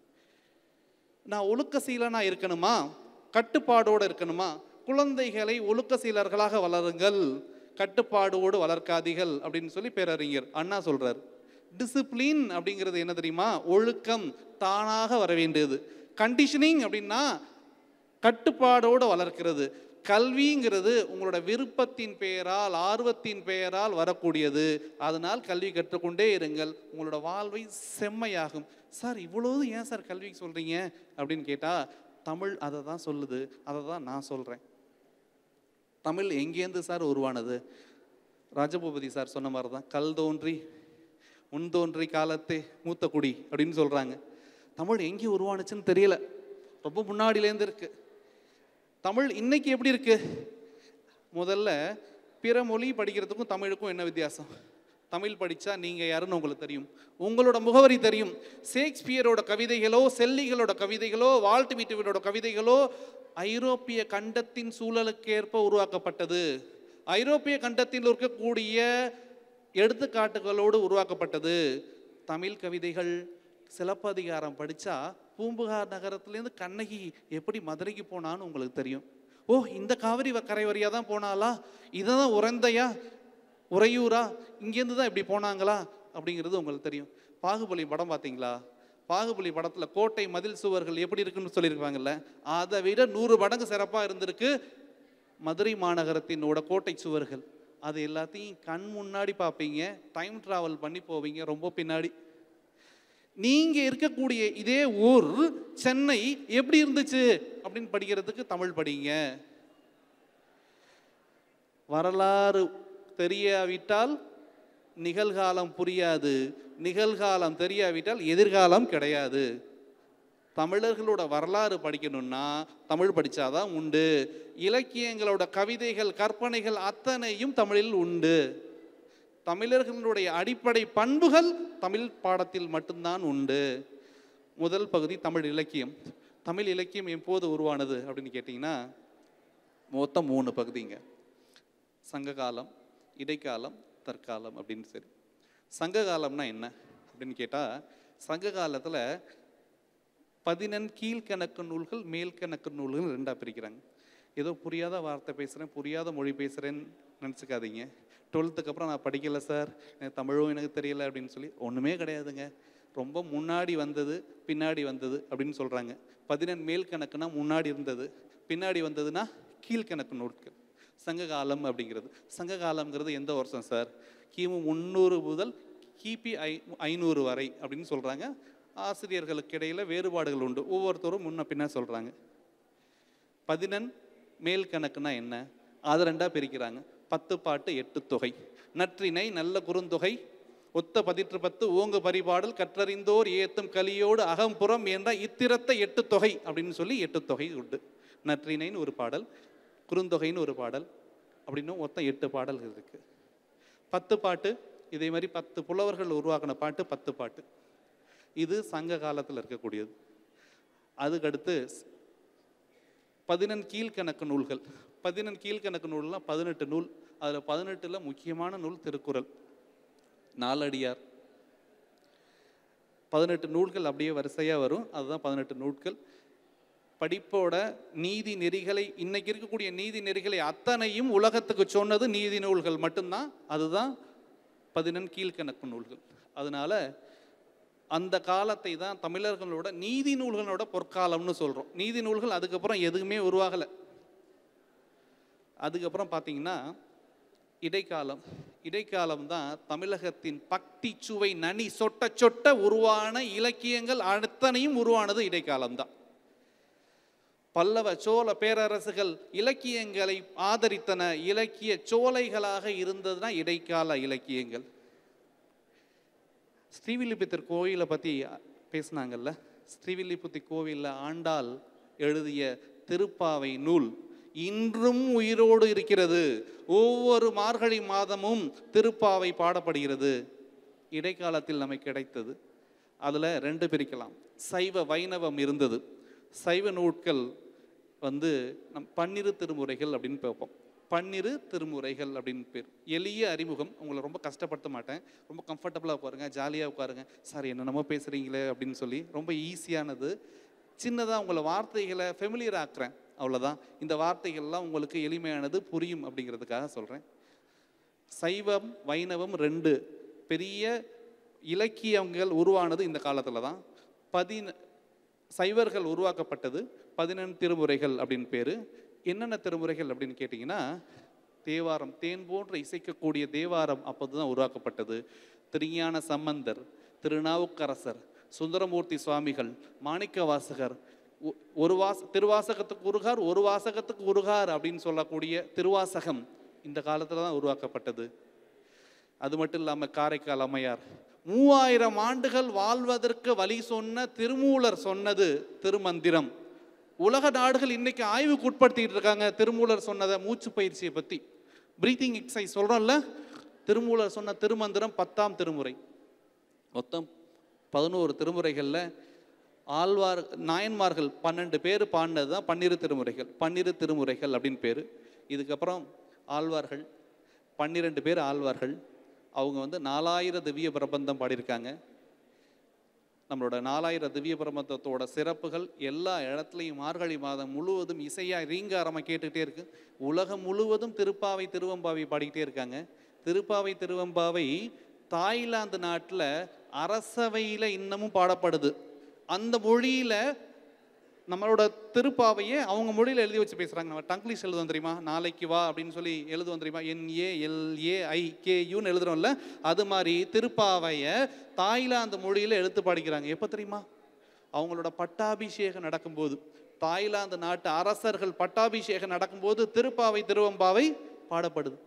நான் ஒழுக்க சீலனா இருக்கணுமா கட்டுப்பாடோடு இருக்கணுமா குழந்தைகளை ஒழுக்க சீலர்களாக வளருங்கள் கட்டுப்பாடோடு வளர்க்காதீர்கள் அப்படின்னு சொல்லி பேரறிஞர் அண்ணா சொல்றார் டிசிப்ளின் அப்படிங்கிறது என்ன தெரியுமா ஒழுக்கம் தானாக வர வேண்டியது கண்டிஷனிங் அப்படின்னா கட்டுப்பாடோடு வளர்க்கிறது கல்விங்கிறது உங்களோட விருப்பத்தின் பெயரால் ஆர்வத்தின் பெயரால் வரக்கூடியது அதனால் கல்வி கற்றுக்கொண்டே இருங்கள் உங்களோட வாழ்வை செம்மையாகும் சார் இவ்வளவு ஏன் சார் கல்விக்கு சொல்றீங்க அப்படின்னு கேட்டா தமிழ் அதை தான் சொல்லுது அதை தான் நான் சொல்றேன் தமிழ் எங்கேருந்து சார் உருவானது ராஜபூபதி சார் சொன்ன மாதிரி தான் கல் தோன்றி முன் தோன்றி காலத்தே மூத்த குடி அப்படின்னு சொல்றாங்க தமிழ் எங்கே உருவானுச்சுன்னு தெரியல ரொம்ப முன்னாடியிலேருந்து இருக்கு தமிழ் இன்னைக்கு எப்படி இருக்கு முதல்ல பிற மொழி படிக்கிறதுக்கும் தமிழுக்கும் என்ன வித்தியாசம் தமிழ் படிச்சா நீங்க யாருன்னு உங்களுக்கு தெரியும் உங்களோட முகவரி தெரியும் ஷேக்ஸ்பியரோட கவிதைகளோ செல்லிகளோட கவிதைகளோ வால்ட் மீட்டுவினோட கவிதைகளோ ஐரோப்பிய கண்டத்தின் சூழலுக்கேற்ப உருவாக்கப்பட்டது ஐரோப்பிய கண்டத்தில் இருக்கக்கூடிய எடுத்துக்காட்டுகளோடு உருவாக்கப்பட்டது தமிழ் கவிதைகள் சிலப்பதிகாரம் படிச்சா பூம்புகார் நகரத்துலேருந்து கண்ணகி எப்படி மதுரைக்கு போனான்னு உங்களுக்கு தெரியும் ஓ இந்த காவிரி வ- கரை வழியாக தான் போனாளா இதுதான் உறைந்தையா உறையூரா இங்கேருந்து தான் இப்படி போனாங்களா அப்படிங்கிறது உங்களுக்கு தெரியும் பாகுபலி படம் பார்த்தீங்களா பாகுபலி படத்தில் கோட்டை மதில் சுவர்கள் எப்படி இருக்குன்னு சொல்லியிருப்பாங்கல்ல அதை விட நூறு மடங்கு சிறப்பாக இருந்திருக்கு மதுரை மாநகரத்தினோட கோட்டை சுவர்கள் அது எல்லாத்தையும் கண் முன்னாடி பார்ப்பீங்க டைம் டிராவல் பண்ணி போவீங்க ரொம்ப பின்னாடி நீங்க இருக்கக்கூடிய இதே ஊர் சென்னை எப்படி இருந்துச்சு அப்படின்னு படிக்கிறதுக்கு தமிழ் படிங்க வரலாறு தெரியாவிட்டால் நிகழ்காலம் புரியாது நிகழ்காலம் தெரியாவிட்டால் எதிர்காலம் கிடையாது தமிழர்களோட வரலாறு படிக்கணும்னா தமிழ் படிச்சாதான் உண்டு இலக்கியங்களோட கவிதைகள் கற்பனைகள் அத்தனையும் தமிழில் உண்டு தமிழர்களுடைய அடிப்படை பண்புகள் தமிழ் பாடத்தில் மட்டும்தான் உண்டு முதல் பகுதி தமிழ் இலக்கியம் தமிழ் இலக்கியம் எப்போது உருவானது அப்படின்னு கேட்டிங்கன்னா மொத்தம் மூணு பகுதிங்க சங்ககாலம் இடைக்காலம் தற்காலம் அப்படின்னு சரி சங்ககாலம்னா என்ன அப்படின்னு கேட்டால் சங்க காலத்தில் பதினெண் கீழ்கணக்கு நூல்கள் மேல்கணக்கு நூல்கள் ரெண்டாக பிரிக்கிறாங்க ஏதோ புரியாத வார்த்தை பேசுகிறேன் புரியாத மொழி பேசுகிறேன்னு நினச்சிக்காதீங்க டுவெல்த்துக்கு அப்புறம் நான் படிக்கல சார் எனக்கு தமிழும் எனக்கு தெரியல அப்படின்னு சொல்லி ஒன்றுமே கிடையாதுங்க ரொம்ப முன்னாடி வந்தது பின்னாடி வந்தது அப்படின்னு சொல்கிறாங்க பதினெண் மேல் கணக்குனா முன்னாடி இருந்தது பின்னாடி வந்ததுன்னா கீழ்கணக்கு நூல்கள் சங்ககாலம் அப்படிங்கிறது சங்ககாலம்ங்கிறது எந்த வருஷம் சார் கிமு முந்நூறு முதல் கிபி ஐ ஐநூறு வரை அப்படின்னு சொல்கிறாங்க ஆசிரியர்களுக்கு இடையில வேறுபாடுகள் உண்டு ஒவ்வொருத்தரும் முன்ன பின்ன சொல்கிறாங்க பதினெண் மேல் கணக்குனா என்ன அது ரெண்டா பிரிக்கிறாங்க பத்து பாட்டு எட்டு தொகை நற்றினை நல்ல குறுந்தொகை ஒத்த பதிற்று பத்து ஓங்கு பரிபாடல் கற்றறிந்தோர் ஏத்தும் கலியோடு அகம்புறம் என்ற இத்திரத்த எட்டு தொகை அப்படின்னு சொல்லி எட்டு தொகை உண்டு நற்றினைன்னு ஒரு பாடல் குறுந்தொகைன்னு ஒரு பாடல் அப்படின்னு மொத்தம் எட்டு பாடல்கள் இருக்கு பத்து பாட்டு இதே மாதிரி பத்து புலவர்கள் உருவாக்கின பாட்டு பத்து பாட்டு இது சங்க காலத்தில் இருக்கக்கூடியது அதுக்கடுத்து பதினெண் கீழ்கணக்கு நூல்கள் பதினெண் கீழ்கணக்கு நூல்னா பதினெட்டு நூல் அதில் பதினெட்டில் முக்கியமான நூல் திருக்குறள் நாலடியார் பதினெட்டு நூல்கள் அப்படியே வரிசையாக வரும் அதுதான் பதினெட்டு நூல்கள் படிப்போட நீதி நெறிகளை இன்னைக்கு இருக்கக்கூடிய நீதி நெறிகளை அத்தனையும் உலகத்துக்கு சொன்னது நீதி நூல்கள் மட்டும்தான் அதுதான் பதினெண் கீழ்கணக்கு நூல்கள் அதனால அந்த காலத்தை தான் தமிழர்களோட நீதி நூல்களோட பொற்காலம்னு சொல்கிறோம் நீதி நூல்கள் அதுக்கப்புறம் எதுவுமே உருவாகலை அதுக்கப்புறம் பார்த்தீங்கன்னா இடைக்காலம் இடைக்காலம் தான் தமிழகத்தின் பக்தி சுவை நனி சொட்ட சொட்ட உருவான இலக்கியங்கள் அத்தனையும் உருவானது இடைக்காலம் தான் பல்லவ சோழ பேரரசுகள் இலக்கியங்களை ஆதரித்தன இலக்கிய சோலைகளாக இருந்ததுன்னா இடைக்கால இலக்கியங்கள் ஸ்ரீவில்லிபுத்தர் கோயிலை பற்றி பேசுனாங்கல்ல ஸ்ரீவில்லிபுத்தர் கோவிலில் ஆண்டாள் எழுதிய திருப்பாவை நூல் இன்றும் உயிரோடு இருக்கிறது ஒவ்வொரு மார்கழி மாதமும் திருப்பாவை பாடப்படுகிறது இடைக்காலத்தில் நமக்கு கிடைத்தது அதில் ரெண்டு பிரிக்கலாம் சைவ வைணவம் இருந்தது சைவ நூட்கள் வந்து நம் பன்னிரு திருமுறைகள் அப்படின்னு பார்ப்போம் பன்னிரு திருமுறைகள் அப்படின்னு பேர் எளிய அறிமுகம் உங்களை ரொம்ப கஷ்டப்படுத்த மாட்டேன் ரொம்ப கம்ஃபர்டபுளாக உட்காருங்க ஜாலியாக உட்காருங்க சார் என்னென்னமோ பேசுகிறீங்களே அப்படின்னு சொல்லி ரொம்ப ஈஸியானது சின்னதாக உங்களை வார்த்தைகளை ஃபெமிலியர் ஆக்குறேன் அவ்வளோதான் இந்த வார்த்தைகள்லாம் உங்களுக்கு எளிமையானது புரியும் அப்படிங்கிறதுக்காக சொல்கிறேன் சைவம் வைணவம் ரெண்டு பெரிய இலக்கியங்கள் உருவானது இந்த காலத்தில் தான் பதின சைவர்கள் உருவாக்கப்பட்டது பதினெண் திருமுறைகள் அப்படின்னு பேர் என்னென்ன திருமுறைகள் அப்படின்னு கேட்டிங்கன்னா தேவாரம் தேன் போன்ற இசைக்கக்கூடிய தேவாரம் அப்போது தான் உருவாக்கப்பட்டது திருஞான சம்பந்தர் திருநாவுக்கரசர் சுந்தரமூர்த்தி சுவாமிகள் மாணிக்க வாசகர் ஒ- ஒரு வாச திருவாசகத்துக்கு உருகார் ஒரு வாசகத்துக்கு உருகார் அப்படின்னு சொல்லக்கூடிய திருவாசகம் இந்த காலத்தில் தான் உருவாக்கப்பட்டது அது மட்டும் இல்லாமல் காரைக்கால் அம்மையார் மூவாயிரம் ஆண்டுகள் வாழ்வதற்கு வழி சொன்ன திருமூலர் சொன்னது திருமந்திரம் உலக நாடுகள் இன்னைக்கு ஆய்வுக்கு உட்படுத்திட்டு இருக்காங்க திருமூலர் சொன்னதை மூச்சு பயிற்சியை பற்றி பிரீத்திங் எக்ஸசைஸ் சொல்கிறோம்ல திருமூலர் சொன்ன திருமந்திரம் பத்தாம் திருமுறை மொத்தம் பதினோரு திருமுறைகளில் ஆழ்வார் நாயன்மார்கள் பன்னெண்டு பேர் பாடினது தான் பன்னிரு திருமுறைகள் பன்னிரு திருமுறைகள் அப்படின்னு பேர் இதுக்கப்புறம் ஆழ்வார்கள் பன்னிரெண்டு பேர் ஆழ்வார்கள் அவங்க வந்து நாலாயிர திவ்ய பிரபந்தம் பாடியிருக்காங்க நம்மளோட நாலாயிர திவ்ய பிரபந்தத்தோட சிறப்புகள் எல்லா இடத்துலையும் மார்கழி மாதம் முழுவதும் இசையா ரீங்காரமாக கேட்டுக்கிட்டே இருக்கு உலகம் முழுவதும் திருப்பாவை திருவம்பாவை பாடிக்கிட்டே இருக்காங்க திருப்பாவை திருவம்பாவை தாய்லாந்து நாட்டில் அரசவையில் இன்னமும் பாடப்படுது அந்த மொழியில நம்மளோட திருப்பாவையே அவங்க மொழியில் எழுதி வச்சு பேசுகிறாங்க நம்ம டங்கிலீஷ் எழுதுவோம் தெரியுமா நாளைக்கு வா அப்படின்னு சொல்லி எழுதுவோம் தெரியுமா என் A L A I K யூன்னு எழுதுறோம்ல அது மாதிரி திருப்பாவையை தாய்லாந்து மொழியில் எழுத்து பாடிக்கிறாங்க எப்போ தெரியுமா அவங்களோட பட்டாபிஷேகம் நடக்கும்போது தாய்லாந்து நாட்டு அரசர்கள் பட்டாபிஷேகம் நடக்கும்போது திருப்பாவை திருவம்பாவை பாடப்படுது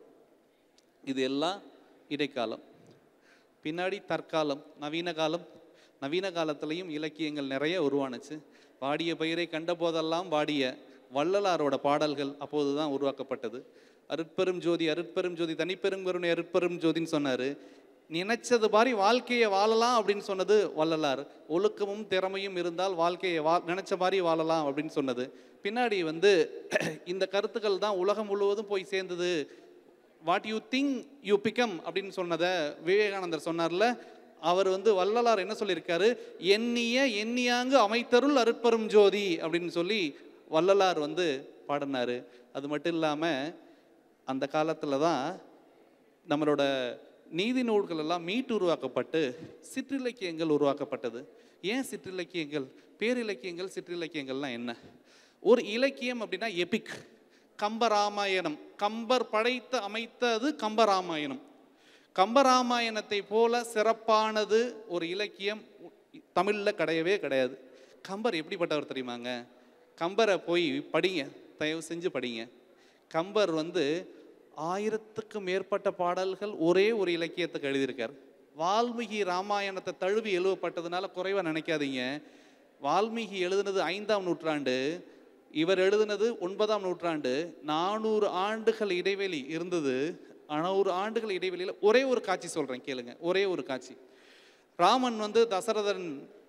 இது எல்லாம் இடைக்காலம் பின்னாடி தற்காலம் நவீன காலம் நவீன காலத்திலையும் இலக்கியங்கள் நிறைய உருவானுச்சு வாடிய பயிரை கண்ட போதெல்லாம் வாடிய வள்ளலாரோட பாடல்கள் அப்போது தான் உருவாக்கப்பட்டது அருட்பெரும் ஜோதி அருட்பெரும் ஜோதி தனிப்பெரும் கருணை அருட்பெரும் ஜோதின்னு சொன்னார் நினைச்சது மாதிரி வாழ்க்கையை வாழலாம் அப்படின்னு சொன்னது வள்ளலார் ஒழுக்கமும் திறமையும் இருந்தால் வாழ்க்கையை வா நினைச்ச மாதிரி வாழலாம் அப்படின்னு சொன்னது பின்னாடி வந்து இந்த கருத்துக்கள் தான் உலகம் முழுவதும் போய் சேர்ந்தது what you think you become அப்படின்னு சொன்னதை விவேகானந்தர் சொன்னார்ல அவர் வந்து வள்ளலார் என்ன சொல்லியிருக்காரு எண்ணிய எண்ணியாங்கு அமைத்தருள் அருட்பெரும் ஜோதி அப்படின்னு சொல்லி வள்ளலார் வந்து பாடினாரு அது மட்டும் இல்லாமல் அந்த காலத்தில் தான் நம்மளோட நீதி நூல்கள் எல்லாம் மீட்டு உருவாக்கப்பட்டு சிற்றிலக்கியங்கள் உருவாக்கப்பட்டது ஏன் சிற்றிலக்கியங்கள் பேரிலக்கியங்கள் சிற்றிலக்கியங்கள்லாம் என்ன ஒரு இலக்கியம் அப்படின்னா எபிக் கம்பராமாயணம் கம்பர் படைத்து அமைத்தது கம்பராமாயணம் கம்பராமாயணத்தை போல சிறப்பானது ஒரு இலக்கியம் தமிழில் கிடையவே கிடையாது கம்பர் எப்படிப்பட்டவர் தெரியுமாங்க கம்பரை போய் படிங்க தயவு செஞ்சு படிங்க கம்பர் வந்து ஆயிரத்துக்கும் மேற்பட்ட பாடல்கள் ஒரே ஒரு இலக்கியத்துக்கு எழுதியிருக்கார் வால்மீகி ராமாயணத்தை தழுவி எழுவப்பட்டதுனால குறைவா நினைக்காதீங்க வால்மீகி எழுதுனது ஐந்தாம் நூற்றாண்டு இவர் எழுதுனது ஒன்பதாம் நூற்றாண்டு நானூறு ஆண்டுகள் இடைவெளி இருந்தது நானூறு ஆண்டுகள் இடைவெளியில் ஒரே ஒரு காட்சி சொல்கிறேன் கேளுங்க ஒரே ஒரு காட்சி ராமன் வந்து தசரதன்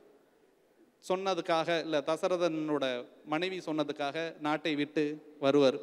சொன்னதுக்காக இல்லை தசரதனோட மனைவி சொன்னதுக்காக நாட்டை விட்டு வருவார்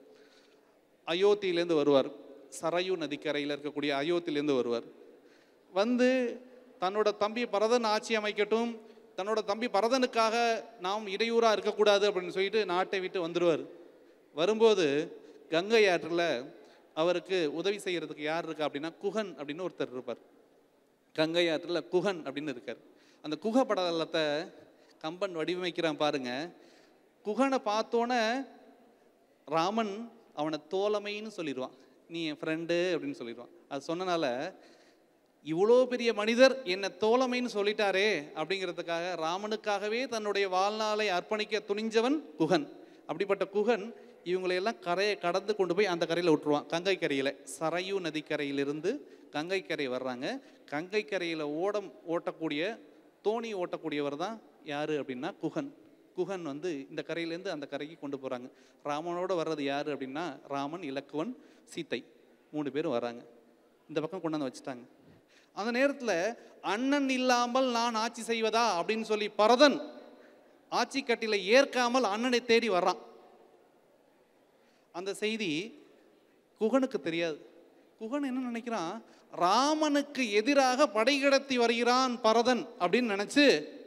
அயோத்தியிலேருந்து வருவார் சரையு நதிக்கரையில் இருக்கக்கூடிய அயோத்தியிலேருந்து வருவார் வந்து தன்னோட தம்பி பரதன் ஆட்சி அமைக்கட்டும் தன்னோட தம்பி பரதனுக்காக நாம் இடையூறாக இருக்கக்கூடாது அப்படின்னு சொல்லிட்டு நாட்டை விட்டு வந்துடுவார் வரும்போது கங்கை ஆற்றில் அவருக்கு உதவி செய்யறதுக்கு யார் இருக்கா அப்படின்னா குகன் அப்படின்னு ஒருத்தர் இருப்பார் கங்கை ஆற்றில் குகன் அப்படின்னு இருக்கார் அந்த குக படலத்தை கம்பன் வடிவமைக்கிறான் பாருங்க குகனை பார்த்தோன்னே ராமன் அவனை தோழமைன்னு சொல்லிடுவான் நீ என் ஃப்ரெண்டு அப்படின்னு சொல்லிடுவான் அது சொன்னனால இவ்வளோ பெரிய மனிதர் என்னை தோழமைன்னு சொல்லிட்டாரே அப்படிங்கிறதுக்காக ராமனுக்காகவே தன்னுடைய வாழ்நாளை அர்ப்பணிக்க துணிஞ்சவன் குகன் அப்படிப்பட்ட குகன் இவங்களையெல்லாம் கரையை கடந்து கொண்டு போய் அந்த கரையில் விட்டுருவான் கங்கை கரையில் சரையு நதிக்கரையிலிருந்து கங்கை கரை வர்றாங்க கங்கை கரையில் ஓடம் ஓட்டக்கூடிய தோணி ஓட்டக்கூடியவர் தான் யார் அப்படின்னா குகன் குகன் வந்து இந்த கரையிலேருந்து அந்த கரைக்கு கொண்டு போகிறாங்க ராமனோட வர்றது யார் அப்படின்னா ராமன் இலக்குவன் சீத்தை மூணு பேரும் வராங்க இந்த பக்கம் கொண்டாந்து வச்சுட்டாங்க அந்த நேரத்தில் அண்ணன் இல்லாமல் நான் ஆட்சி செய்வதா அப்படின்னு சொல்லி பரதன் ஆட்சி கட்டில ஏற்காமல் அண்ணனை தேடி வர்றான் அந்த செய்தி குகனுக்கு தெரியாது குகன் என்ன நினைக்கிறான் ராமனுக்கு எதிராக படைகிடத்தி வருகிறான் பரதன் அப்படின்னு நினைச்சு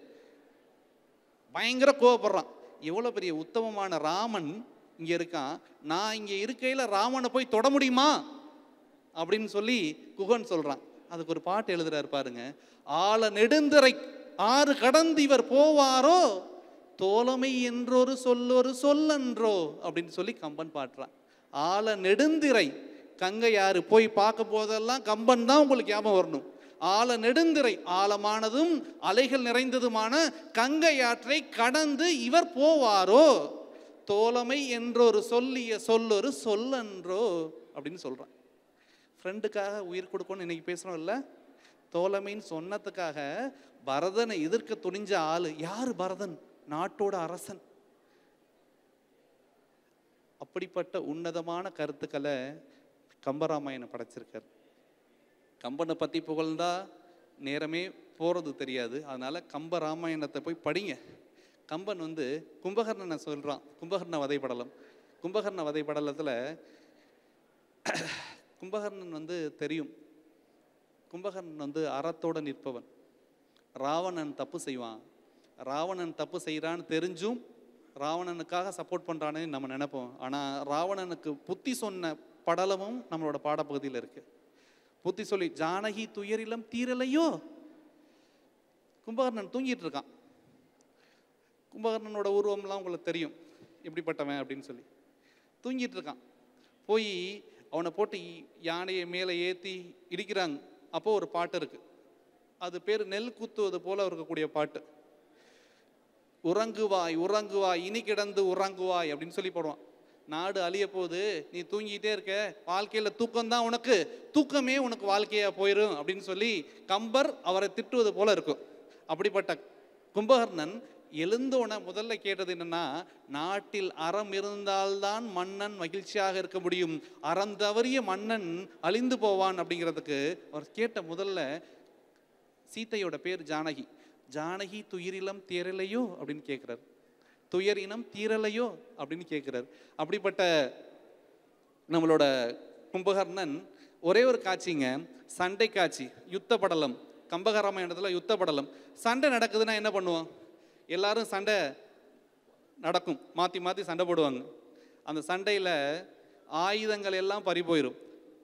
பயங்கர கோவப்படுறான் எவ்வளோ பெரிய உத்தமமான ராமன் இங்கே இருக்கான் நான் இங்கே இருக்கையில் ராமனை போய் தொட முடியுமா அப்படின்னு சொல்லி குகன் சொல்கிறான் அதுக்கு ஒரு பாட்டு எழுதுறாரு பாருங்க ஆழ நெடுந்திரை ஆறு கடந்து இவர் போவாரோ தோழமை என்றொரு சொல்லொரு சொல்லன்றோ அப்படின்னு சொல்லி கம்பன் பாடுறான் ஆழ நெடுந்திரை கங்கை யாரு போய் பார்க்க போதெல்லாம் கம்பன் தான் உங்களுக்கு ஞாபகம் வரணும் ஆழ நெடுந்திரை ஆழமானதும் அலைகள் நிறைந்ததுமான கங்கை ஆற்றை கடந்து இவர் போவாரோ தோழமை என்றொரு சொல்லிய சொல்லொரு சொல்லன்றோ அப்படின்னு சொல்றான் ஃப்ரெண்டுக்காக உயிர் கொடுக்கணும்னு இன்னைக்கு பேசுகிறோம் இல்லை தோழமைன்னு சொன்னதுக்காக பரதனை எதிர்க்க துணிஞ்ச ஆளு யார் பரதன் நாட்டோட அரசன் அப்படிப்பட்ட உன்னதமான கருத்துக்களை கம்பராமாயணம் படைச்சிருக்கார் கம்பனை பற்றி புகழ்ந்தா நேரமே போகிறது தெரியாது அதனால கம்ப ராமாயணத்தை போய் படிங்க கம்பன் வந்து கும்பகர்ணனை சொல்கிறான் கும்பகர்ண வதைப்படலம் கும்பகர்ண வதைப்படலத்தில் கும்பகர்ணன் வந்து தெரியும் கும்பகர்ணன் வந்து அறத்தோட நிற்பவன் ராவணன் தப்பு செய்வான் ராவணன் தப்பு செய்கிறான்னு தெரிஞ்சும் ராவணனுக்காக சப்போர்ட் பண்ணுறானே நம்ம நினைப்போம் ஆனால் ராவணனுக்கு புத்தி சொன்ன படலமும் நம்மளோட பாடப்பகுதியில் இருக்கு புத்தி சொல்லி ஜானகி துயரிலம் தீரலையோ கும்பகர்ணன் தூங்கிட்டு இருக்கான் கும்பகர்ணனோட உருவம்லாம் உங்களுக்கு தெரியும் எப்படிப்பட்டவன் அப்படின்னு சொல்லி தூங்கிட்டு இருக்கான் போய் அவனை போட்டு இ- யானையை மேலே ஏற்றி இடிக்கிறாங்க அப்போ ஒரு பாட்டு இருக்கு அது பேர் நெல் குத்துவது போல இருக்கக்கூடிய பாட்டு உறங்குவாய் உறங்குவாய் இனி கிடந்து உறங்குவாய் அப்படின்னு சொல்லி போடுவான் நாடு அழிய போகுது நீ தூங்கிட்டே இருக்க வாழ்க்கையில தூக்கம் தான் உனக்கு தூக்கமே உனக்கு வாழ்க்கையா போயிடும் அப்படின்னு சொல்லி கம்பர் அவரை திட்டுவது போல இருக்கும் அப்படிப்பட்ட கும்பகர்ணன் எழுந்தோன முதல்ல கேட்டது என்னன்னா நாட்டில் அறம் இருந்தால்தான் மன்னன் மகிழ்ச்சியாக இருக்க முடியும் அறம் தவறிய மன்னன் அழிந்து போவான் அப்படிங்கிறதுக்கு அவர் கேட்ட முதல்ல சீதையோட பேர் ஜானகி ஜானகி துயிரிலம் தேரலையோ அப்படின்னு கேட்குறார் துயர் இனம் தீரலையோ அப்படின்னு கேட்குறார் அப்படிப்பட்ட நம்மளோட கும்பகர்ணன் ஒரே ஒரு காட்சிங்க சண்டை காட்சி யுத்த படலம் கம்பகராமாயணத்தில் யுத்த படலம் சண்டை நடக்குதுன்னா என்ன பண்ணுவோம் எல்லாரும் சண்டை நடக்கும் மாற்றி மாற்றி சண்டை போடுவாங்க அந்த சண்டையில் ஆயுதங்கள் எல்லாம் பறி போயிடும்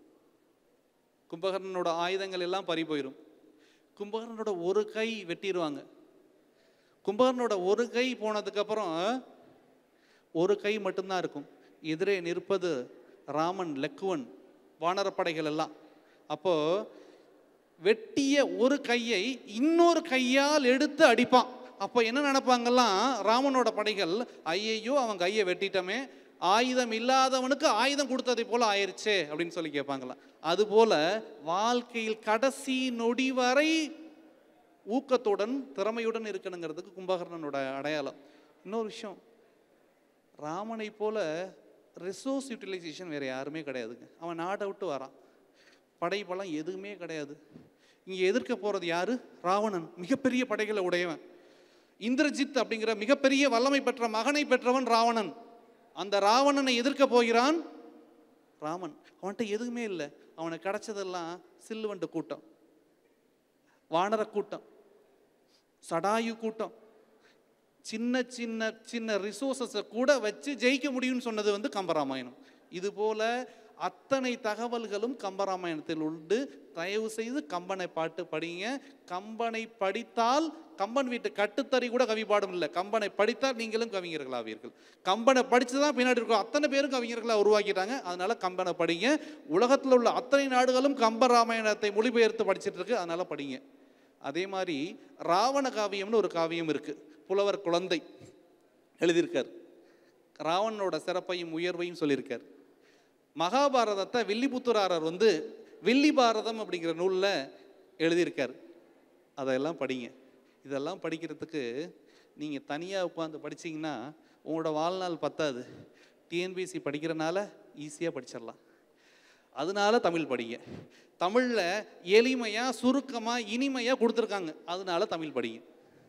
கும்பகர்ணனோட ஆயுதங்கள் எல்லாம் பறி போயிடும் கும்பகர்ணனோட ஒரு கை வெட்டிடுவாங்க கும்பகர்ணனோட ஒரு கை போனதுக்கப்புறம் ஒரு கை மட்டும்தான் இருக்கும் எதிரே நிற்பது ராமன் லக்குவன் வானரப்படைகள் எல்லாம் அப்போ வெட்டிய ஒரு கையை இன்னொரு கையால் எடுத்து அடிப்பான் அப்போ என்ன நினைப்பாங்கலாம் ராமனோட படைகள் ஐயையோ அவன் கையை வெட்டிட்டமே ஆயுதம் இல்லாதவனுக்கு ஆயுதம் கொடுத்ததை போல ஆயிருச்சே அப்படின்னு சொல்லி கேட்பாங்களாம் அதுபோல வாழ்க்கையில் கடைசி நொடி வரை ஊக்கத்துடன் திறமையுடன் இருக்கணுங்கிறதுக்கு கும்பகர்ணனோட அடையாளம் இன்னொரு விஷயம் ராமனை போல ரிசோர்ஸ் யூட்டிலைசேஷன் வேற யாருமே கிடையாதுங்க அவன் நாட்டை விட்டு வரான் படைபலம் எதுவுமே கிடையாது இங்கே எதிர்க்க போறது யாரு ராவணன் மிகப்பெரிய படைகளை உடையவன் இந்திரஜித் அப்படிங்கிற மிகப்பெரிய வல்லமை பெற்ற மகனை பெற்றவன் ராவணன் அந்த ராவணனை எதிர்க்க போகிறான் ராமன் அவன்கிட்ட எதுவுமே இல்லை அவனுக்கு கிடைச்சதெல்லாம் சில்லுவண்டு கூட்டம் வானர கூட்டம் சடாயு கூட்டம் சின்ன சின்ன சின்ன ரிசோர்ஸஸை கூட வச்சு ஜெயிக்க முடியும்னு சொன்னது வந்து கம்பராமாயணம் இது போல அத்தனை தகவல்களும் கம்பராமாயணத்தில் உண்டு தயவு செய்து கம்பனை பாட்டு படிங்க கம்பனை படித்தால் கம்பன் வீட்டு கட்டுத்தறி கூட கவி பாடும் இல்லை கம்பனை படித்தால் நீங்களும் கவிஞர்களாவீர்கள் கம்பனை படித்து தான் பின்னாடி இருக்கும் அத்தனை பேரும் கவிஞர்களாக உருவாக்கிட்டாங்க அதனால கம்பனை படிங்க உலகத்தில் உள்ள அத்தனை நாடுகளும் கம்பராமாயணத்தை மொழிபெயர்த்து படிச்சிட்டு இருக்கு அதனால படிங்க அதே மாதிரி ராவண காவியம்னு ஒரு காவியம் இருக்கு புலவர் குழந்தை எழுதியிருக்கார் ராவணனோட சிறப்பையும் உயர்வையும் சொல்லியிருக்கார் மகாபாரதத்தை வில்லிபுத்தூராரர் வந்து வில்லி பாரதம் அப்படிங்கிற நூலில் எழுதியிருக்கார் அதெல்லாம் படிங்க இதெல்லாம் படிக்கிறதுக்கு நீங்கள் தனியாக உட்காந்து படிச்சீங்கன்னா உங்களோட வாழ்நாள் பத்தாது டிஎன்பிசி படிக்கிறனால ஈஸியாக படிச்சிடலாம் அதனால தமிழ் படிங்க தமிழில் எளிமையாக சுருக்கமாக இனிமையாக கொடுத்துருக்காங்க அதனால தமிழ் படிங்க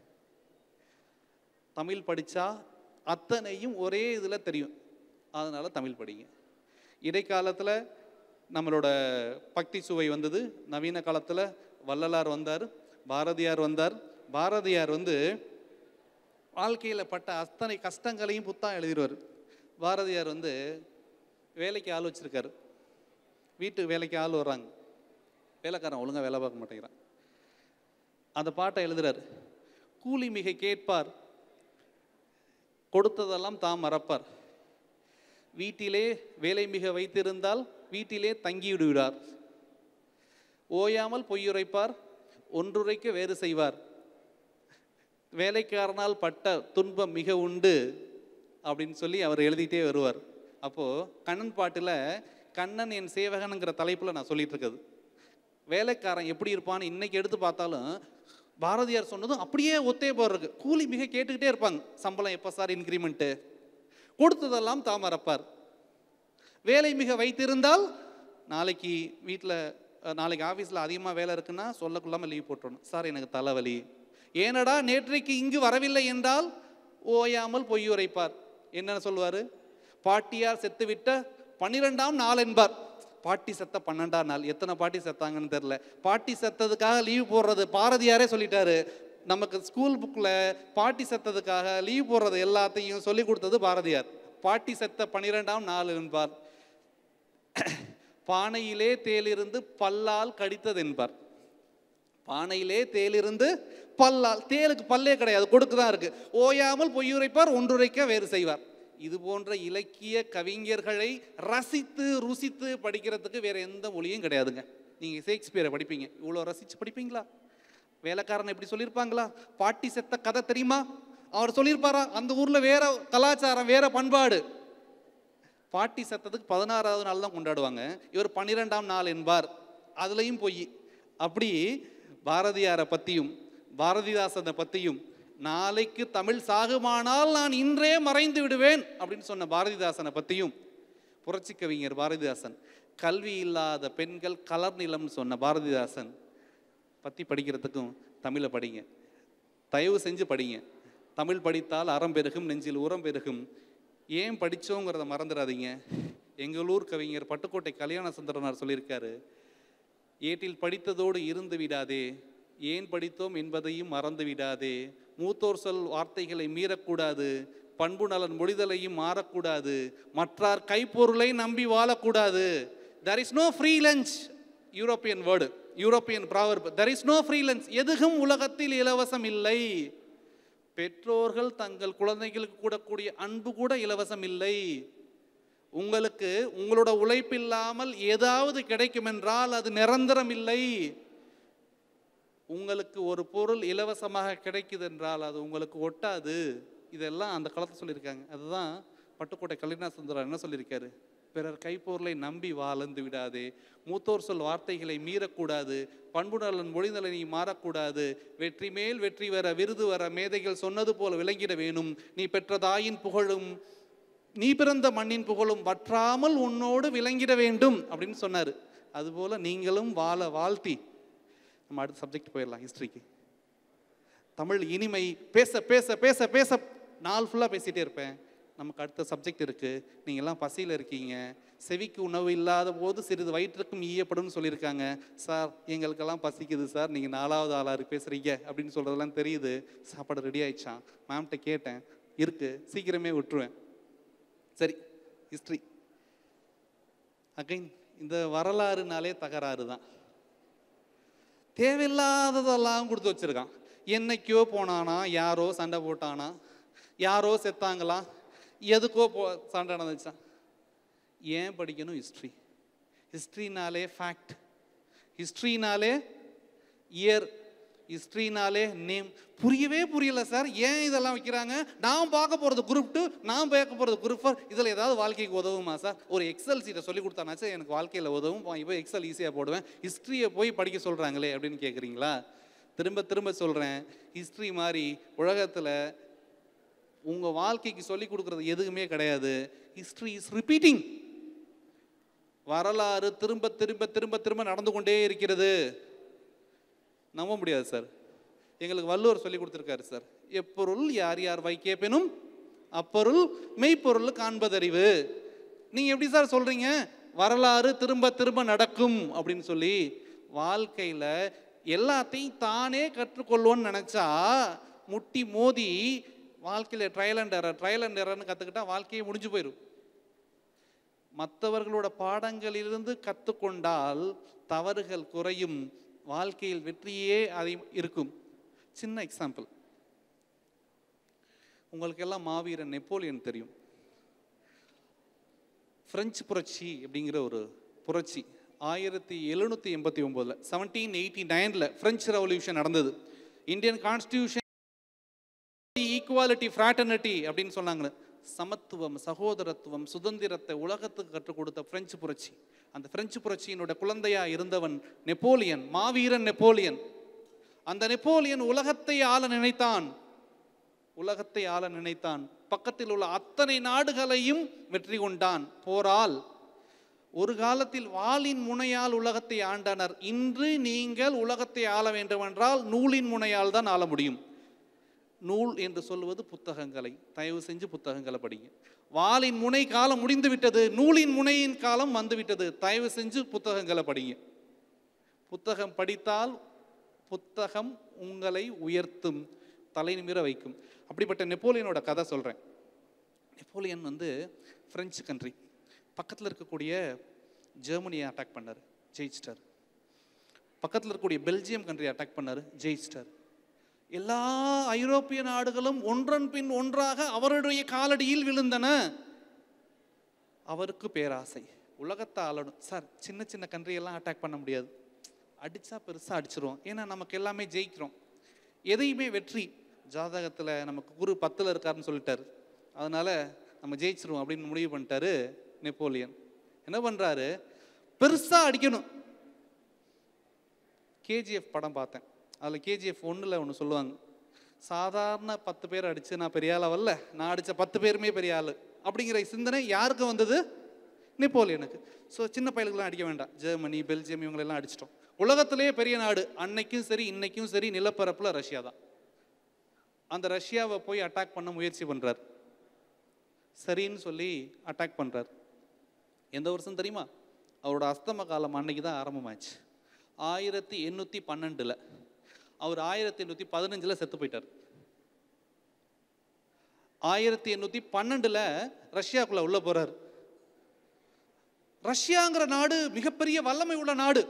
தமிழ் படித்தா அத்தனையும் ஒரே இதில் தெரியும் அதனால தமிழ் படிங்க இடைக்காலத்தில் நம்மளோட பக்தி சுவை வந்தது நவீன காலத்தில் வள்ளலார் வந்தார் பாரதியார் வந்தார் பாரதியார் வந்து வாழ்க்கையில் பட்ட அத்தனை கஷ்டங்களையும் புத்தகம் எழுதிடுவார் பாரதியார் வந்து வேலைக்கு ஆள் வச்சிருக்காரு வீட்டு வேலைக்கு ஆள் வர்றாங்க வேலைக்காரன் ஒழுங்கா வேலை பார்க்க மாட்டேங்கிறான் அந்த பாட்டை எழுதுறாரு கூலி மிக கேட்பார் கொடுத்ததெல்லாம் தாம் மறப்பார் வீட்டிலே வேலை மிக வைத்திருந்தால் வீட்டிலே தங்கி விடுகிறார் ஓயாமல் பொய்யுரைப்பார் ஒன்றுரைக்க வேறு செய்வார் வேலைக்காரனால் பட்ட துன்பம் மிக உண்டு அப்படின்னு சொல்லி அவர் எழுதிட்டே வருவார் அப்போது கண்ணன் பாட்டில் கண்ணன் என் சேவகனுங்கிற தலைப்பில் நான் சொல்லிட்டு இருக்குது வேலைக்காரன் எப்படி இருப்பான்னு இன்னைக்கு எடுத்து பார்த்தாலும் பாரதியார் சொன்னதும் அப்படியே ஒத்தே போடுறது கூலி மிக கேட்டுக்கிட்டே இருப்பாங்க சம்பளம் எப்போ சார் இன்க்ரிமெண்ட்டு கொடுத்ததெல்லாம் தாம் மறப்பார் வேலை மிக வைத்திருந்தால் நாளைக்கு வீட்டில் நாளைக்கு ஆஃபீஸில் அதிகமாக வேலை இருக்குன்னா சொல்லக்குள்ளாமல் லீவ் போட்டுறணும் சார் எனக்கு தலைவலி ஏனடா நேற்றைக்கு இங்கு வரவில்லை என்றால் ஓயாமல் பொய் உரைப்பார் என்னென்ன சொல்லுவார் பாட்டியார் செத்துவிட்ட பன்னிரெண்டாம் நாள் என்பார் பாட்டி செத்த பன்னெண்டாம் நாள் எத்தனை பாட்டி செத்தாங்கன்னு தெரில பாட்டி செத்ததுக்காக லீவ் போடுறது பாரதியாரே சொல்லிட்டாரு நமக்கு ஸ்கூல் புக்கில் பாட்டி செத்ததுக்காக லீவ் போடுறது எல்லாத்தையும் சொல்லி கொடுத்தது பாரதியார் பாட்டி செத்த பன்னிரெண்டாம் நாள் என்பார் பானையிலே தேலிருந்து பல்லால் கடித்தது என்பார் பானையிலே தேலிருந்து பல்லால் தேலுக்கு பல்லே கிடையாது கொடுக்கு தான் இருக்கு ஓயாமல் பொய்யுரைப்பார் ஒன்றுரைக்க வேறு செய்வார் இது போன்ற இலக்கிய கவிஞர்களை ரசித்து ருசித்து படிக்கிறதுக்கு வேற எந்த மொழியும் கிடையாதுங்க நீங்கள் ஷேக்ஸ்பியரை படிப்பீங்க இவ்வளோ ரசித்து படிப்பீங்களா வேலைக்காரன் எப்படி சொல்லியிருப்பாங்களா பாட்டி செத்த கதை தெரியுமா அவர் சொல்லியிருப்பாரா அந்த ஊரில் வேற கலாச்சாரம் வேற பண்பாடு பாட்டி செத்ததுக்கு பதினாறாவது நாள் தான் கொண்டாடுவாங்க இவர் பன்னிரெண்டாம் நாள் என்பார் அதுலேயும் பொய் அப்படி பாரதியாரை பற்றியும் பாரதிதாசனை பற்றியும் நாளைக்கு தமிழ் சாகுமானால் நான் இன்றே மறைந்து விடுவேன் அப்படின்னு சொன்ன பாரதிதாசனை பற்றியும் புரட்சி கவிஞர் பாரதிதாசன் கல்வி இல்லாத பெண்கள் கலர் நிலம்னு சொன்ன பாரதிதாசன் பற்றி படிக்கிறதுக்கும் தமிழை படிங்க தயவு செஞ்சு படிங்க தமிழ் படித்தால் அறம் பெருகும் நெஞ்சில் உரம் பெருகும் ஏன் படித்தோங்கிறத மறந்துடாதீங்க எங்கள் ஊர் கவிஞர் பட்டுக்கோட்டை கல்யாண சுந்தரனார் சொல்லியிருக்காரு ஏட்டில் படித்ததோடு இருந்து விடாதே ஏன் படித்தோம் என்பதையும் மறந்து விடாதே மூத்தோர் சொல் வார்த்தைகளை மீறக்கூடாது பண்பு நலன் மொழிதலையும் மாறக்கூடாது மற்றார் கைப்பொருளை நம்பி வாழக்கூடாது there is no free lunch European word European proverb there is no free lunch எதுவும் உலகத்தில் இலவசம் இல்லை பெற்றோர்கள் தங்கள் குழந்தைகளுக்கு கூடக்கூடிய அன்பு கூட இலவசம் இல்லை உங்களுக்கு உங்களோட உழைப்பில்லாமல் ஏதாவது கிடைக்கும் என்றால் அது நிரந்தரம் இல்லை உங்களுக்கு ஒரு பொருள் இலவசமாக கிடைக்குது என்றால் அது உங்களுக்கு ஒட்டாது இதெல்லாம் அந்த காலத்தில் சொல்லியிருக்காங்க அதுதான் பட்டுக்கோட்டை கல்யாண சுந்தரம் என்ன சொல்லியிருக்காரு பிறர் கைப்பொருளை நம்பி வாழ்ந்து விடாதே மூத்தோர் சொல் வார்த்தைகளை மீறக்கூடாது பண்பு நலன் மொழிநலனை நீ மாறக்கூடாது வெற்றி மேல் வெற்றி வர விருது வர மேதைகள் சொன்னது போல விளங்கிட வேணும் நீ பெற்ற தாயின் புகழும் நீ பிறந்த மண்ணின் புகழும் வற்றாமல் உன்னோடு விளங்கிட வேண்டும் அப்படின்னு சொன்னார் அதுபோல நீங்களும் வாழ வாழ்த்தி நம்ம அடுத்த சப்ஜெக்ட் போயிடலாம் ஹிஸ்ட்ரிக்கு தமிழ் இனிமை பேச பேச பேச பேச நாள் ஃபுல்லாக பேசிகிட்டே இருப்பேன் நமக்கு அடுத்த சப்ஜெக்ட் இருக்குது நீங்கள் எல்லாம் பசியில் இருக்கீங்க செவிக்கு உணவு இல்லாத போது சிறிது வயிற்றுக்கும் ஈயப்படும்னு சொல்லியிருக்காங்க சார் எங்களுக்கெல்லாம் பசிக்குது சார் நீங்கள் நாலாவது ஆளாக பேசுகிறீங்க அப்படின்னு சொல்கிறதெல்லாம் தெரியுது சாப்பாடு ரெடி ஆயிடுச்சான் மேம்கிட்ட கேட்டேன் இருக்குது சீக்கிரமே விட்டுருவேன் சரி ஹிஸ்ட்ரி அகைன் இந்த வரலாறுனாலே தகராறு தான் தேவையில்லாததெல்லாம் கொடுத்து வச்சிருக்கான் என்னைக்கோ போனானா யாரோ சண்டை போட்டானா யாரோ செத்தாங்களா எதுக்கோ போ சண்டை நடந்துச்சான் ஏன் படிக்கணும் ஹிஸ்ட்ரி ஹிஸ்ட்ரினாலே ஃபேக்ட் ஹிஸ்ட்ரினாலே இயர் ஹிஸ்ட்ரினாலே நேம் புரியவே புரியல சார் ஏன் இதெல்லாம் வைக்கிறாங்க நான் பார்க்க போகிறது குரூப் டூ நான் பார்க்க போகிறது குரூப் ஃபோர் இதில் ஏதாவது வாழ்க்கைக்கு உதவுமா சார் ஒரு எக்ஸல் சீட்டை சொல்லி கொடுத்தானாச்சும் எனக்கு வாழ்க்கையில் உதவும் இப்போ எக்ஸல் ஈஸியாக போடுவேன் ஹிஸ்ட்ரியை போய் படிக்க சொல்கிறாங்களே அப்படின்னு கேட்குறீங்களா திரும்ப திரும்ப சொல்கிறேன் ஹிஸ்ட்ரி மாதிரி உலகத்தில் உங்கள் வாழ்க்கைக்கு சொல்லி கொடுக்குறது எதுவுமே கிடையாது ஹிஸ்ட்ரி இஸ் ரிப்பீட்டிங் வரலாறு திரும்ப திரும்ப திரும்ப திரும்ப நடந்து கொண்டே இருக்கிறது நம்ப முடியாது சார் எங்களுக்கு வள்ளுவர் சொல்லி கொடுத்துருக்காரு சார் எப்பொருள் யார் யார் வைக்கேப்பெனும் அப்பொருள் மெய்ப்பொருள் காண்பதறிவு நீங்கள் எப்படி சார் சொல்கிறீங்க வரலாறு திரும்ப திரும்ப நடக்கும் அப்படின்னு சொல்லி வாழ்க்கையில் எல்லாத்தையும் தானே கற்றுக்கொள்வோன்னு நினச்சா முட்டி மோதி வாழ்க்கையில் trial and error trial and எரர்னு கற்றுக்கிட்டா வாழ்க்கையே முடிஞ்சு போயிடும் மற்றவர்களோட பாடங்களிலிருந்து கற்றுக்கொண்டால் தவறுகள் குறையும் வாழ்க்கையில் வெற்றியே அதை இருக்கும் சின்ன எக்ஸாம்பிள் உங்களுக்கெல்லாம் மாவீரன் நெப்போலியன் தெரியும் பிரெஞ்சு புரட்சி அப்படிங்கிற ஒரு புரட்சி ஆயிரத்தி எழுநூற்றி எண்பத்தி ஒம்போதில் செவன்டீன் எயிட்டி நைனில் ஃப்ரெஞ்சு ரெவல்யூஷன் நடந்தது இந்தியன் கான்ஸ்டியூஷன் ஈக்குவாலிட்டி ஃப்ராட்டர்னிட்டி அப்படின்னு சொன்னாங்க சமத்துவம் சகோதரத்துவம் சுதந்திரத்தை உலகத்துக்கு கற்றுக் கொடுத்த பிரெஞ்சு புரட்சி அந்த பிரெஞ்சு புரட்சியினுடைய குழந்தையா இருந்தவன் நெப்போலியன் மாவீரன் நெப்போலியன் அந்த நெப்போலியன் உலகத்தை ஆள நினைத்தான் உலகத்தை ஆள நினைத்தான் பக்கத்தில் உள்ள அத்தனை நாடுகளையும் வெற்றி கொண்டான் போரால் ஒரு காலத்தில் வாளின் முனையால் உலகத்தை ஆண்டனர் இன்று நீங்கள் உலகத்தை ஆள வேண்டுமென்றால் நூலின் முனையால் தான் ஆள முடியும் நூல் என்று சொல்வது புத்தகங்களை தயவு செஞ்சு புத்தகங்களை படிங்க வாளின் முனை காலம் முடிந்து விட்டது நூலின் முனையின் காலம் வந்து விட்டது தயவு செஞ்சு புத்தகங்களை படிங்க புத்தகம் படித்தால் புத்தகம் உங்களை உயர்த்தும் தலை நிமிர வைக்கும் அப்படிப்பட்ட நெப்போலியனோட கதை சொல்கிறேன் நெப்போலியன் வந்து ஃப்ரெஞ்சு கண்ட்ரி பக்கத்தில் இருக்கக்கூடிய ஜெர்மனியை அட்டாக் பண்ணார் ஜெயிச்சிட்டார் பக்கத்தில் இருக்கக்கூடிய பெல்ஜியம் கண்ட்ரி அட்டாக் பண்ணார் ஜெயிச்சிட்டார் எல்லா ஐரோப்பிய நாடுகளும் ஒன்றன் பின் ஒன்றாக அவருடைய காலடியில் விழுந்தன அவருக்கு பேராசை உலகத்தை ஆளணும் சார் சின்ன சின்ன கண்ட்ரியெல்லாம் அட்டாக் பண்ண முடியாது அடித்தா பெருசாக அடிச்சிருவோம் ஏன்னா நமக்கு எல்லாமே ஜெயிக்கிறோம் எதையுமே வெற்றி ஜாதகத்தில் நமக்கு குரு பத்தில் இருக்காருன்னு சொல்லிட்டாரு அதனால் நம்ம ஜெயிச்சிருவோம் அப்படின்னு முடிவு பண்ணிட்டாரு நெப்போலியன் என்ன பண்ணுறாரு பெருசாக அடிக்கணும் கேஜிஎஃப் படம் பார்த்தேன் அதில் கேஜிஎஃப் ஒன்றில் ஒன்று சொல்லுவாங்க சாதாரண பத்து பேர் அடித்து நான் பெரிய ஆள் வரல நான் அடித்த பத்து பேருமே பெரிய ஆள் அப்படிங்கிற சிந்தனை யாருக்கு வந்தது நெப்போலியனுக்கு ஸோ சின்ன பயலுக்கெல்லாம் அடிக்க வேண்டாம் ஜெர்மனி பெல்ஜியம் இவங்களெல்லாம் அடிச்சிட்டோம் உலகத்திலேயே பெரிய நாடு அன்னைக்கும் சரி இன்னைக்கும் சரி நிலப்பரப்பில் ரஷ்யா தான் அந்த ரஷ்யாவை போய் அட்டாக் பண்ண முயற்சி பண்ணுறார் சரின்னு சொல்லி அட்டாக் பண்ணுறார் எந்த வருஷம் தெரியுமா அவரோட அஸ்தம காலம் அன்னைக்கு தான் ஆரம்பமாச்சு ஆயிரத்தி எண்ணூற்றி பன்னெண்டில் அவர் ஆயிரத்தி எண்ணூற்றி பதினஞ்சில் செத்து போயிட்டார் ஆயிரத்தி எண்ணூற்றி பன்னெண்டில் ரஷ்யாக்குள்ளே உள்ள போகிறார் ரஷ்யாங்கிற நாடு மிகப்பெரிய வல்லமை உள்ள நாடு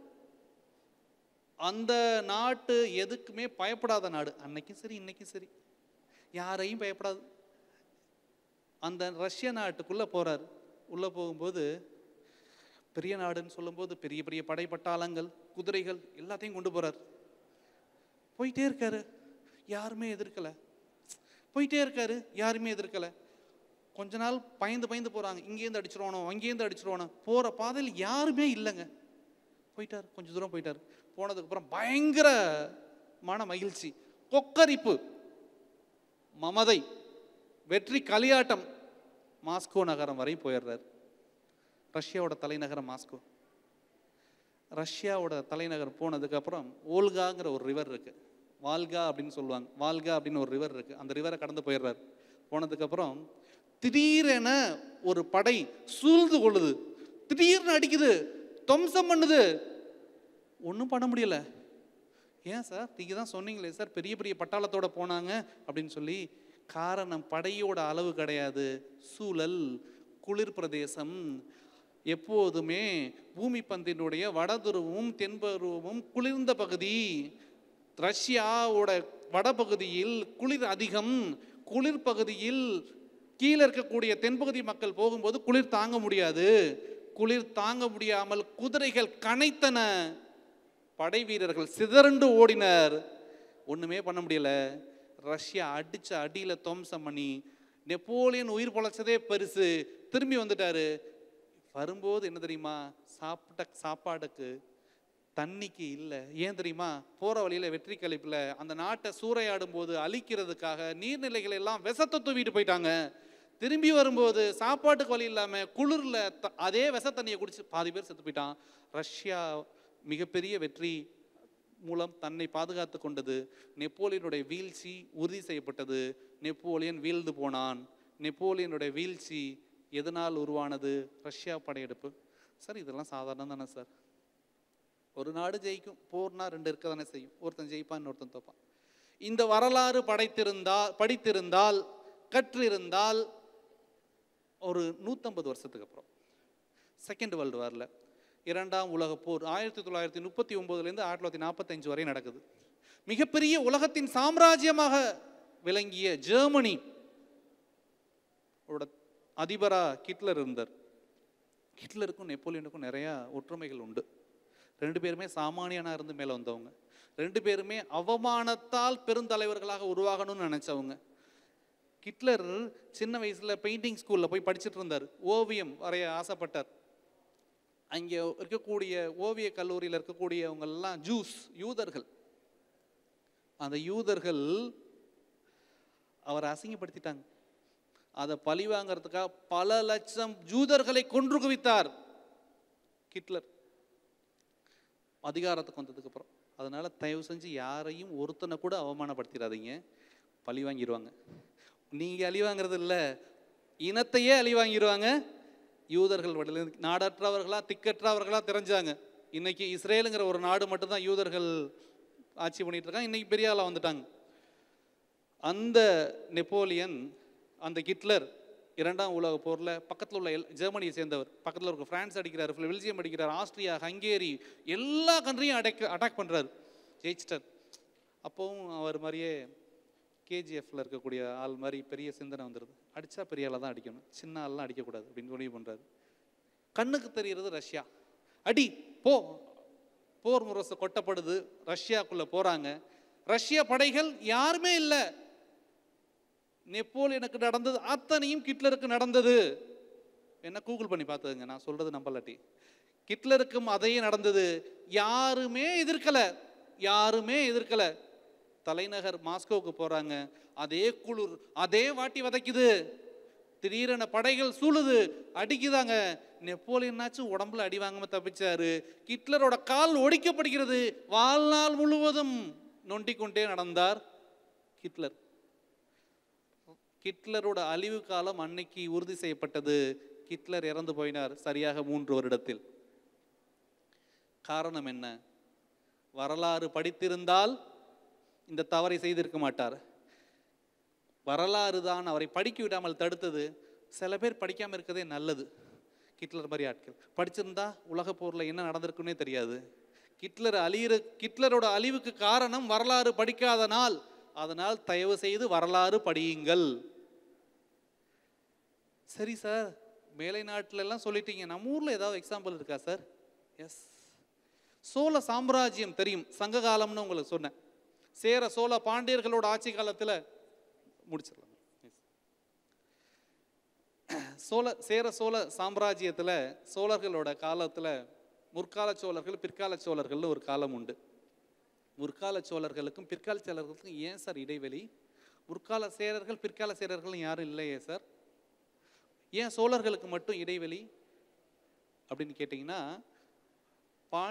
அந்த நாட்டு எதுக்குமே பயப்படாத நாடு அன்னைக்கும் சரி இன்னைக்கும் சரி யாரையும் பயப்படாது அந்த ரஷ்ய நாட்டுக்குள்ளே போகிறார் உள்ளே போகும்போது பெரிய நாடுன்னு சொல்லும்போது பெரிய பெரிய படைப்பட்டாளங்கள் குதிரைகள் எல்லாத்தையும் கொண்டு போகிறார் போயிட்டே இருக்காரு யாருமே எதிர்க்கலை போயிட்டே இருக்காரு யாருமே எதிர்க்கலை கொஞ்ச நாள் பயந்து பயந்து போகிறாங்க இங்கேருந்து அடிச்சிருவானோ அங்கேருந்து அடிச்சிருவானோ போகிற பாதையில் யாருமே இல்லைங்க போயிட்டார் கொஞ்சம் தூரம் போயிட்டார் போனதுக்கப்புறம் பயங்கர மன மகிழ்ச்சி கொக்கரிப்பு மமதை வெற்றி களியாட்டம் மாஸ்கோ நகரம் வரை போயிடுறார் ரஷ்யாவோட தலைநகரம் மாஸ்கோ ரஷ்யாவோட தலைநகர் போனதுக்கப்புறம் ஓல்காங்கிற ஒரு ரிவர் இருக்கு வால்கா அப்படின்னு சொல்லுவாங்க வால்கா அப்படின்னு ஒரு ரிவர் இருக்கு அந்த ரிவரை கடந்து போயிடுறாரு போனதுக்கப்புறம் திடீரென ஒரு படை சூழ்ந்து கொள்ளுது திடீர்னு அடிக்குது துவம்சம் பண்ணுது ஒன்றும் பண்ண முடியல ஏன் சார் நீங்கள் தான் சொன்னீங்களே சார் பெரிய பெரிய பட்டாளத்தோட போனாங்க அப்படின்னு சொல்லி காரணம் படையோட அளவு கிடையாது சூழல் குளிர் பிரதேசம் எப்போதுமே பூமி பந்தினுடைய வடதுருவமும் தென்பருவமும் குளிர்ந்த பகுதி ரஷ்யாவோட வடபகுதியில் குளிர் அதிகம் குளிர் பகுதியில் கீழே இருக்கக்கூடிய தென்பகுதி மக்கள் போகும்போது குளிர் தாங்க முடியாது குளிர் தாங்க முடியாமல் குதிரைகள் கனைத்தன படை வீரர்கள் சிதறண்டு ஓடினர் ஒண்ணுமே பண்ண முடியல ரஷ்யா அடிச்ச அடியில துவம்சம் பண்ணி நெப்போலியன் உயிர் பொழைச்சதே பெருசு திரும்பி வந்துட்டாரு வரும்போது என்ன தெரியுமா சாப்பிட்ட சாப்பாடுக்கு தண்ணிக்கு இல்லை ஏன் தெரியுமா போற வழியில வெற்றி கழிப்புல அந்த நாட்டை சூறையாடும் போது அழிக்கிறதுக்காக நீர்நிலைகள் எல்லாம் விஷத்தை தூவிட்டு போயிட்டாங்க திரும்பி வரும்போது சாப்பாட்டுக்கு வழி இல்லாம குளிர்ல த- அதே விஷ தண்ணியை குடிச்சு பாதி பேர் செத்து போயிட்டான் ரஷ்யா மிகப்பெரிய வெற்றி மூலம் தன்னை பாதுகாத்து கொண்டது நெப்போலியனுடைய வீழ்ச்சி உறுதி செய்யப்பட்டது நெப்போலியன் வீழ்ந்து போனான் நெப்போலியனுடைய வீழ்ச்சி எதனால் உருவானது ரஷ்யா படையெடுப்பு சார் இதெல்லாம் சாதாரணம் தானே சார் ஒரு நாடு ஜெயிக்கும் போர்னா ரெண்டு இருக்க தானே செய்யும் ஒருத்தன் ஜெயிப்பான் இன்னொருத்தன் தோப்பான் இந்த வரலாறு படைத்திருந்தால் படித்திருந்தால் கற்றிருந்தால் ஒரு நூற்றம்பது வருஷத்துக்கு அப்புறம் செகண்ட் வேர்ல்டு வாரில் இரண்டாம் உலகப் போர் ஆயிரத்தி தொள்ளாயிரத்தி முப்பத்தி ஒம்போதுலேருந்து ஆயிரத்தி தொள்ளாயிரத்தி நாற்பத்தஞ்சு வரை நடக்குது மிகப்பெரிய உலகத்தின் சாம்ராஜ்யமாக விளங்கிய ஜெர்மனி அவரோட அதிபரா ஹிட்லர் இருந்தார் ஹிட்லருக்கும் நெப்போலியனுக்கும் நிறையா ஒற்றுமைகள் உண்டு ரெண்டு பேருமே சாமானியனா இருந்து மேலே வந்தவங்க ரெண்டு பேருமே அவமானத்தால் பெருந்தலைவர்களாக உருவாகணும்னு நினைச்சவங்க ஹிட்லர் சின்ன வயசுல பெயிண்டிங் ஸ்கூல்ல போய் படிச்சுட்டு இருந்தார் ஓவியம் வரைய ஆசைப்பட்டார் அங்கே இருக்கக்கூடிய ஓவிய கல்லூரியில் இருக்கக்கூடியவங்க எல்லாம் ஜூஸ் யூதர்கள் அந்த யூதர்கள் அவரை அசிங்கப்படுத்திட்டாங்க அதை பழி வாங்கறதுக்காக பல லட்சம் ஜூதர்களை கொன்று குவித்தார் ஹிட்லர் அதிகாரத்துக்கு வந்ததுக்கு அப்புறம் அதனால தயவு செஞ்சு யாரையும் ஒருத்தனை கூட அவமானப்படுத்திடாதீங்க பழி வாங்கிடுவாங்க நீங்க அழி வாங்குறது இல்ல இனத்தையே அழி வாங்கிடுவாங்க யூதர்கள் வழியில நாடற்றவர்களா திக்கற்றவர்களா தெரிஞ்சாங்க இன்னைக்கு இஸ்ரேலுங்கிற ஒரு நாடு மட்டும்தான் யூதர்கள் ஆட்சி பண்ணிட்டு இருக்காங்க இன்னைக்கு பெரிய ஆளா வந்துட்டாங்க அந்த நெப்போலியன் அந்த ஹிட்லர் இரண்டாம் உலக போரில் பக்கத்தில் உள்ள எல் ஜெர்மனியை சேர்ந்தவர் பக்கத்தில் இருக்க பிரான்ஸ் அடிக்கிறார் பெல்ஜியம் அடிக்கிறார் ஆஸ்திரியா ஹங்கேரி எல்லா கண்ட்ரியும் அடக் அட்டாக் பண்ணுறாரு ஜெயிச்சிட்டார் அப்போவும் அவர் மாதிரியே கேஜிஎஃப்ல இருக்கக்கூடிய ஆள் மாதிரி பெரிய சிந்தனை வந்துடுது அடித்தா பெரிய ஆளை தான் அடிக்கணும் சின்ன ஆள்லாம் அடிக்கக்கூடாது அப்படின்னு முடிவு பண்ணுறாரு கண்ணுக்கு தெரிகிறது ரஷ்யா அடி போ போர் முரசு கொட்டப்படுது ரஷ்யாக்குள்ள போறாங்க ரஷ்ய படைகள் யாருமே இல்லை நெப்போலியனுக்கு நடந்தது அத்தனையும் ஹிட்லருக்கு நடந்தது என்ன கூகுள் பண்ணி பார்த்துங்க நான் சொல்றது நம்பலாட்டி ஹிட்லருக்கும் அதையே நடந்தது யாருமே எதிர்க்கல யாருமே எதிர்க்கல தலைநகர் மாஸ்கோவுக்கு போறாங்க அதே குளிர் அதே வாட்டி வதைக்குது திடீரென படைகள் சூழுது அடிக்குதாங்க நெப்போலியனாச்சும் உடம்புல அடி வாங்காம தப்பிச்சாரு ஹிட்லரோட கால் ஒடிக்கப்படுகிறது வாழ்நாள் முழுவதும் நொண்டிக் கொண்டே நடந்தார் ஹிட்லர் ஹிட்லரோட அழிவு காலம் அன்னைக்கு உறுதி செய்யப்பட்டது ஹிட்லர் இறந்து போயினார் சரியாக மூன்று வருடத்தில் காரணம் என்ன வரலாறு படித்திருந்தால் இந்த தவறை செய்திருக்க மாட்டார் வரலாறு தான் அவரை படிக்க விடாமல் தடுத்தது சில பேர் படிக்காம இருக்கதே நல்லது ஹிட்லர் மாதிரி ஆட்கள் படிச்சிருந்தா உலக போர்ல என்ன நடந்திருக்குன்னே தெரியாது ஹிட்லர் அழியிற ஹிட்லரோட அழிவுக்கு காரணம் வரலாறு படிக்காத நாள் அதனால் தயவு செய்து வரலாறு படியுங்கள் சரி சார் மேலை நாட்டுல எல்லாம் சொல்லிட்டீங்க நம்ம ஊர்ல ஏதாவது எக்ஸாம்பிள் இருக்கா சார் எஸ் சோழ சாம்ராஜ்யம் தெரியும் சங்க காலம்னு உங்களுக்கு சொன்னேன் சேர சோழ பாண்டியர்களோட ஆட்சி காலத்துல முடிச்சிடலாம் சோழ சேர சோழ சாம்ராஜ்யத்துல சோழர்களோட காலத்துல முற்கால சோழர்கள் பிற்கால சோழர்கள்னு ஒரு காலம் உண்டு முற்கால சோழர்களுக்கும் பிற்கால சோழர்களுக்கும் ஏன் சார் இடைவெளி முற்கால சேரர்கள் பிற்கால சேரர்கள் யாரும் இல்லையே சார் ஏன் சோழர்களுக்கு மட்டும் இடைவெளி அப்படின்னு கேட்டிங்கன்னா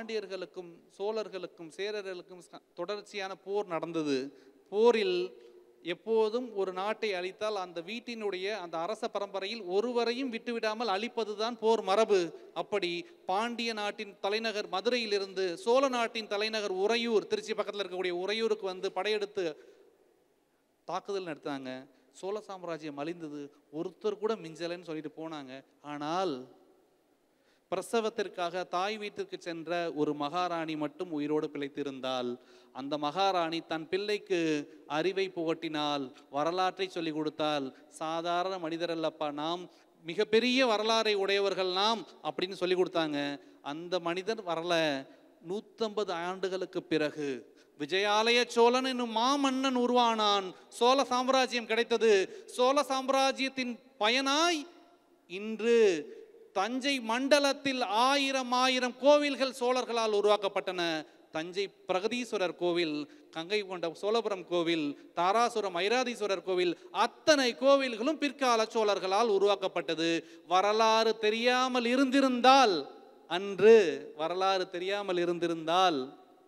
பாண்டியர்களுக்கும் சோழர்களுக்கும் சேரர்களுக்கும் ச- தொடர்ச்சியான போர் நடந்தது போரில் எப்போதும் ஒரு நாட்டை அழித்தால் அந்த வீட்டினுடைய அந்த அரச பரம்பரையில் ஒருவரையும் விட்டுவிடாமல் அழிப்பதுதான் போர் மரபு அப்படி பாண்டிய நாட்டின் தலைநகர் மதுரையிலிருந்து சோழ நாட்டின் தலைநகர் உறையூர் திருச்சி பக்கத்தில் இருக்கக்கூடிய உறையூருக்கு வந்து படையெடுத்து தாக்குதல் நடத்தாங்க சோழ சாம்ராஜ்யம் அழிந்தது ஒருத்தர் கூட மிஞ்சலைன்னு சொல்லிட்டு போனாங்க ஆனால் பிரசவத்திற்காக தாய் வீட்டிற்கு சென்ற ஒரு மகாராணி மட்டும் உயிரோடு பிழைத்திருந்தால் அந்த மகாராணி தன் பிள்ளைக்கு அறிவை புகட்டினால் வரலாற்றை சொல்லிக் கொடுத்தால் சாதாரண மனிதர் அல்லப்பா நாம் மிகப்பெரிய வரலாறை உடையவர்கள் நாம் அப்படின்னு சொல்லி கொடுத்தாங்க அந்த மனிதர் வரல நூற்றம்பது ஆண்டுகளுக்கு பிறகு விஜயாலய சோழன் என்னும் மாமன்னன் உருவானான் சோழ சாம்ராஜ்யம் கிடைத்தது சோழ சாம்ராஜ்யத்தின் பயனாய் இன்று தஞ்சை மண்டலத்தில் ஆயிரம் ஆயிரம் கோவில்கள் சோழர்களால் உருவாக்கப்பட்டன தஞ்சை பிரகதீஸ்வரர் கோவில் கங்கை கொண்ட சோழபுரம் கோவில் தாராசுரம் ஐராதீஸ்வரர் கோவில் அத்தனை கோவில்களும் பிற்கால சோழர்களால் உருவாக்கப்பட்டது வரலாறு தெரியாமல் இருந்திருந்தால் அன்று வரலாறு தெரியாமல் இருந்திருந்தால்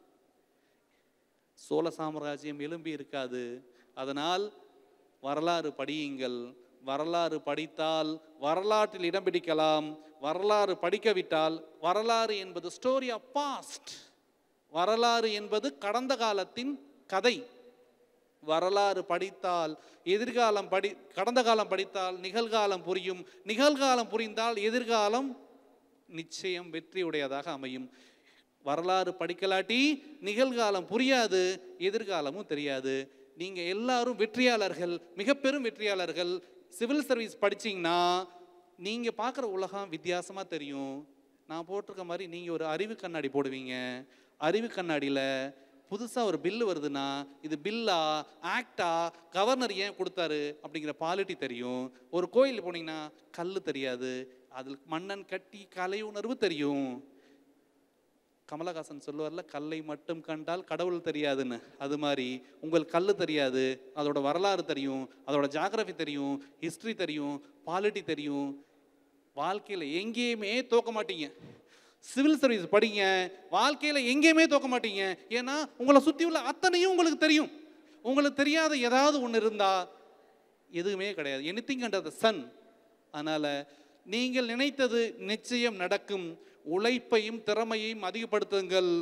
சோழ சாம்ராஜ்யம் எழும்பி இருக்காது அதனால் வரலாறு படியுங்கள் வரலாறு படித்தால் வரலாற்றில் இடம் பிடிக்கலாம் வரலாறு படிக்கவிட்டால் வரலாறு என்பது ஸ்டோரி ஆஃப் பாஸ்ட் வரலாறு என்பது கடந்த காலத்தின் கதை வரலாறு படித்தால் எதிர்காலம் படி கடந்த காலம் படித்தால் நிகழ்காலம் புரியும் நிகழ்காலம் புரிந்தால் எதிர்காலம் நிச்சயம் வெற்றியுடையதாக அமையும் வரலாறு படிக்கலாட்டி நிகழ்காலம் புரியாது எதிர்காலமும் தெரியாது நீங்க எல்லாரும் வெற்றியாளர்கள் மிக பெரும் வெற்றியாளர்கள் சிவில் சர்வீஸ் படிச்சீங்கன்னா நீங்க பார்க்குற உலகம் வித்தியாசமா தெரியும் நான் போட்டிருக்க மாதிரி நீங்க ஒரு அறிவு கண்ணாடி போடுவீங்க அறிவு கண்ணாடியில புதுசா ஒரு பில்லு வருதுன்னா இது பில்லா ஆக்டா கவர்னர் ஏன் கொடுத்தாரு அப்படிங்கிற பாலிட்டி தெரியும் ஒரு கோயில் போனீங்கன்னா கல் தெரியாது அதில் மன்னன் கட்டி கலை உணர்வு தெரியும் கமலஹாசன் சொல்லுவார்ல கல்லை மட்டும் கண்டால் கடவுள் தெரியாதுன்னு அது மாதிரி உங்கள் கல் தெரியாது அதோட வரலாறு தெரியும் அதோட ஜாகிரபி தெரியும் ஹிஸ்ட்ரி தெரியும் பாலிட்டி தெரியும் வாழ்க்கையில் எங்கேயுமே தோக்க மாட்டீங்க சிவில் சர்வீஸ் படிங்க வாழ்க்கையில் எங்கேயுமே தோக்க மாட்டீங்க ஏன்னா உங்களை சுற்றி உள்ள அத்தனையும் உங்களுக்கு தெரியும் உங்களுக்கு தெரியாத ஏதாவது ஒன்று இருந்தால் எதுவுமே கிடையாது எனிதிங் அண்டர் த சன் அதனால் நீங்கள் நினைத்தது நிச்சயம் நடக்கும் உழைப்பையும் திறமையையும் அதிகப்படுத்துங்கள்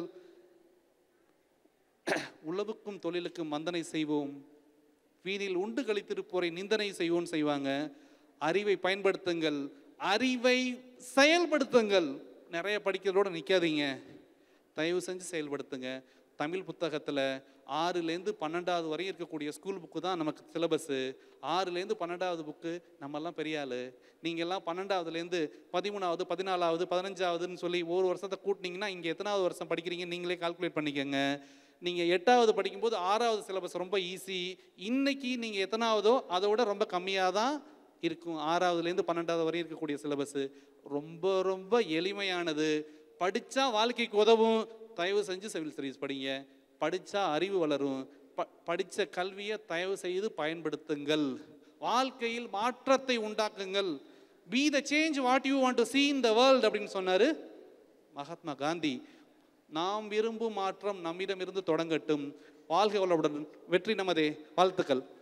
உழவுக்கும் தொழிலுக்கும் வந்தனை செய்வோம் வீணில் உண்டு கழித்திருப்போரை நிந்தனை செய்வோம் செய்வாங்க அறிவை பயன்படுத்துங்கள் அறிவை செயல்படுத்துங்கள் நிறைய படிக்கிறதோட நிற்காதீங்க தயவு செஞ்சு செயல்படுத்துங்க தமிழ் புத்தகத்தில் ஆறுலேருந்து பன்னெண்டாவது வரையும் இருக்கக்கூடிய ஸ்கூல் புக்கு தான் நமக்கு சிலபஸ்ஸு ஆறுலேருந்து பன்னெண்டாவது புக்கு நம்மெல்லாம் பெரிய ஆள் நீங்கள்லாம் பன்னெண்டாவதுலேருந்து பதிமூணாவது பதினாலாவது பதினஞ்சாவதுன்னு சொல்லி ஒரு வருஷத்தை கூட்டினீங்கன்னா இங்கே எத்தனாவது வருஷம் படிக்கிறீங்க நீங்களே கால்குலேட் பண்ணிக்கோங்க நீங்கள் எட்டாவது படிக்கும்போது ஆறாவது சிலபஸ் ரொம்ப ஈஸி இன்னைக்கு நீங்கள் எத்தனாவதோ அதை விட ரொம்ப கம்மியாக தான் இருக்கும் ஆறாவதுலேருந்து பன்னெண்டாவது வரையும் இருக்கக்கூடிய சிலபஸ்ஸு ரொம்ப ரொம்ப எளிமையானது படித்தா வாழ்க்கைக்கு உதவும் தயவு செஞ்சு சிவில் சர்வீஸ் படிங்க படித்தா அறிவு வளரும் ப படித்த கல்வியை தயவு செய்து பயன்படுத்துங்கள் வாழ்க்கையில் மாற்றத்தை உண்டாக்குங்கள் be the change what you want to see in the world அப்படின்னு சொன்னார் மகாத்மா காந்தி நாம் விரும்பும் மாற்றம் நம்மிடமிருந்து தொடங்கட்டும் வாழ்க வளமுடன் வெற்றி நமதே வாழ்த்துக்கள்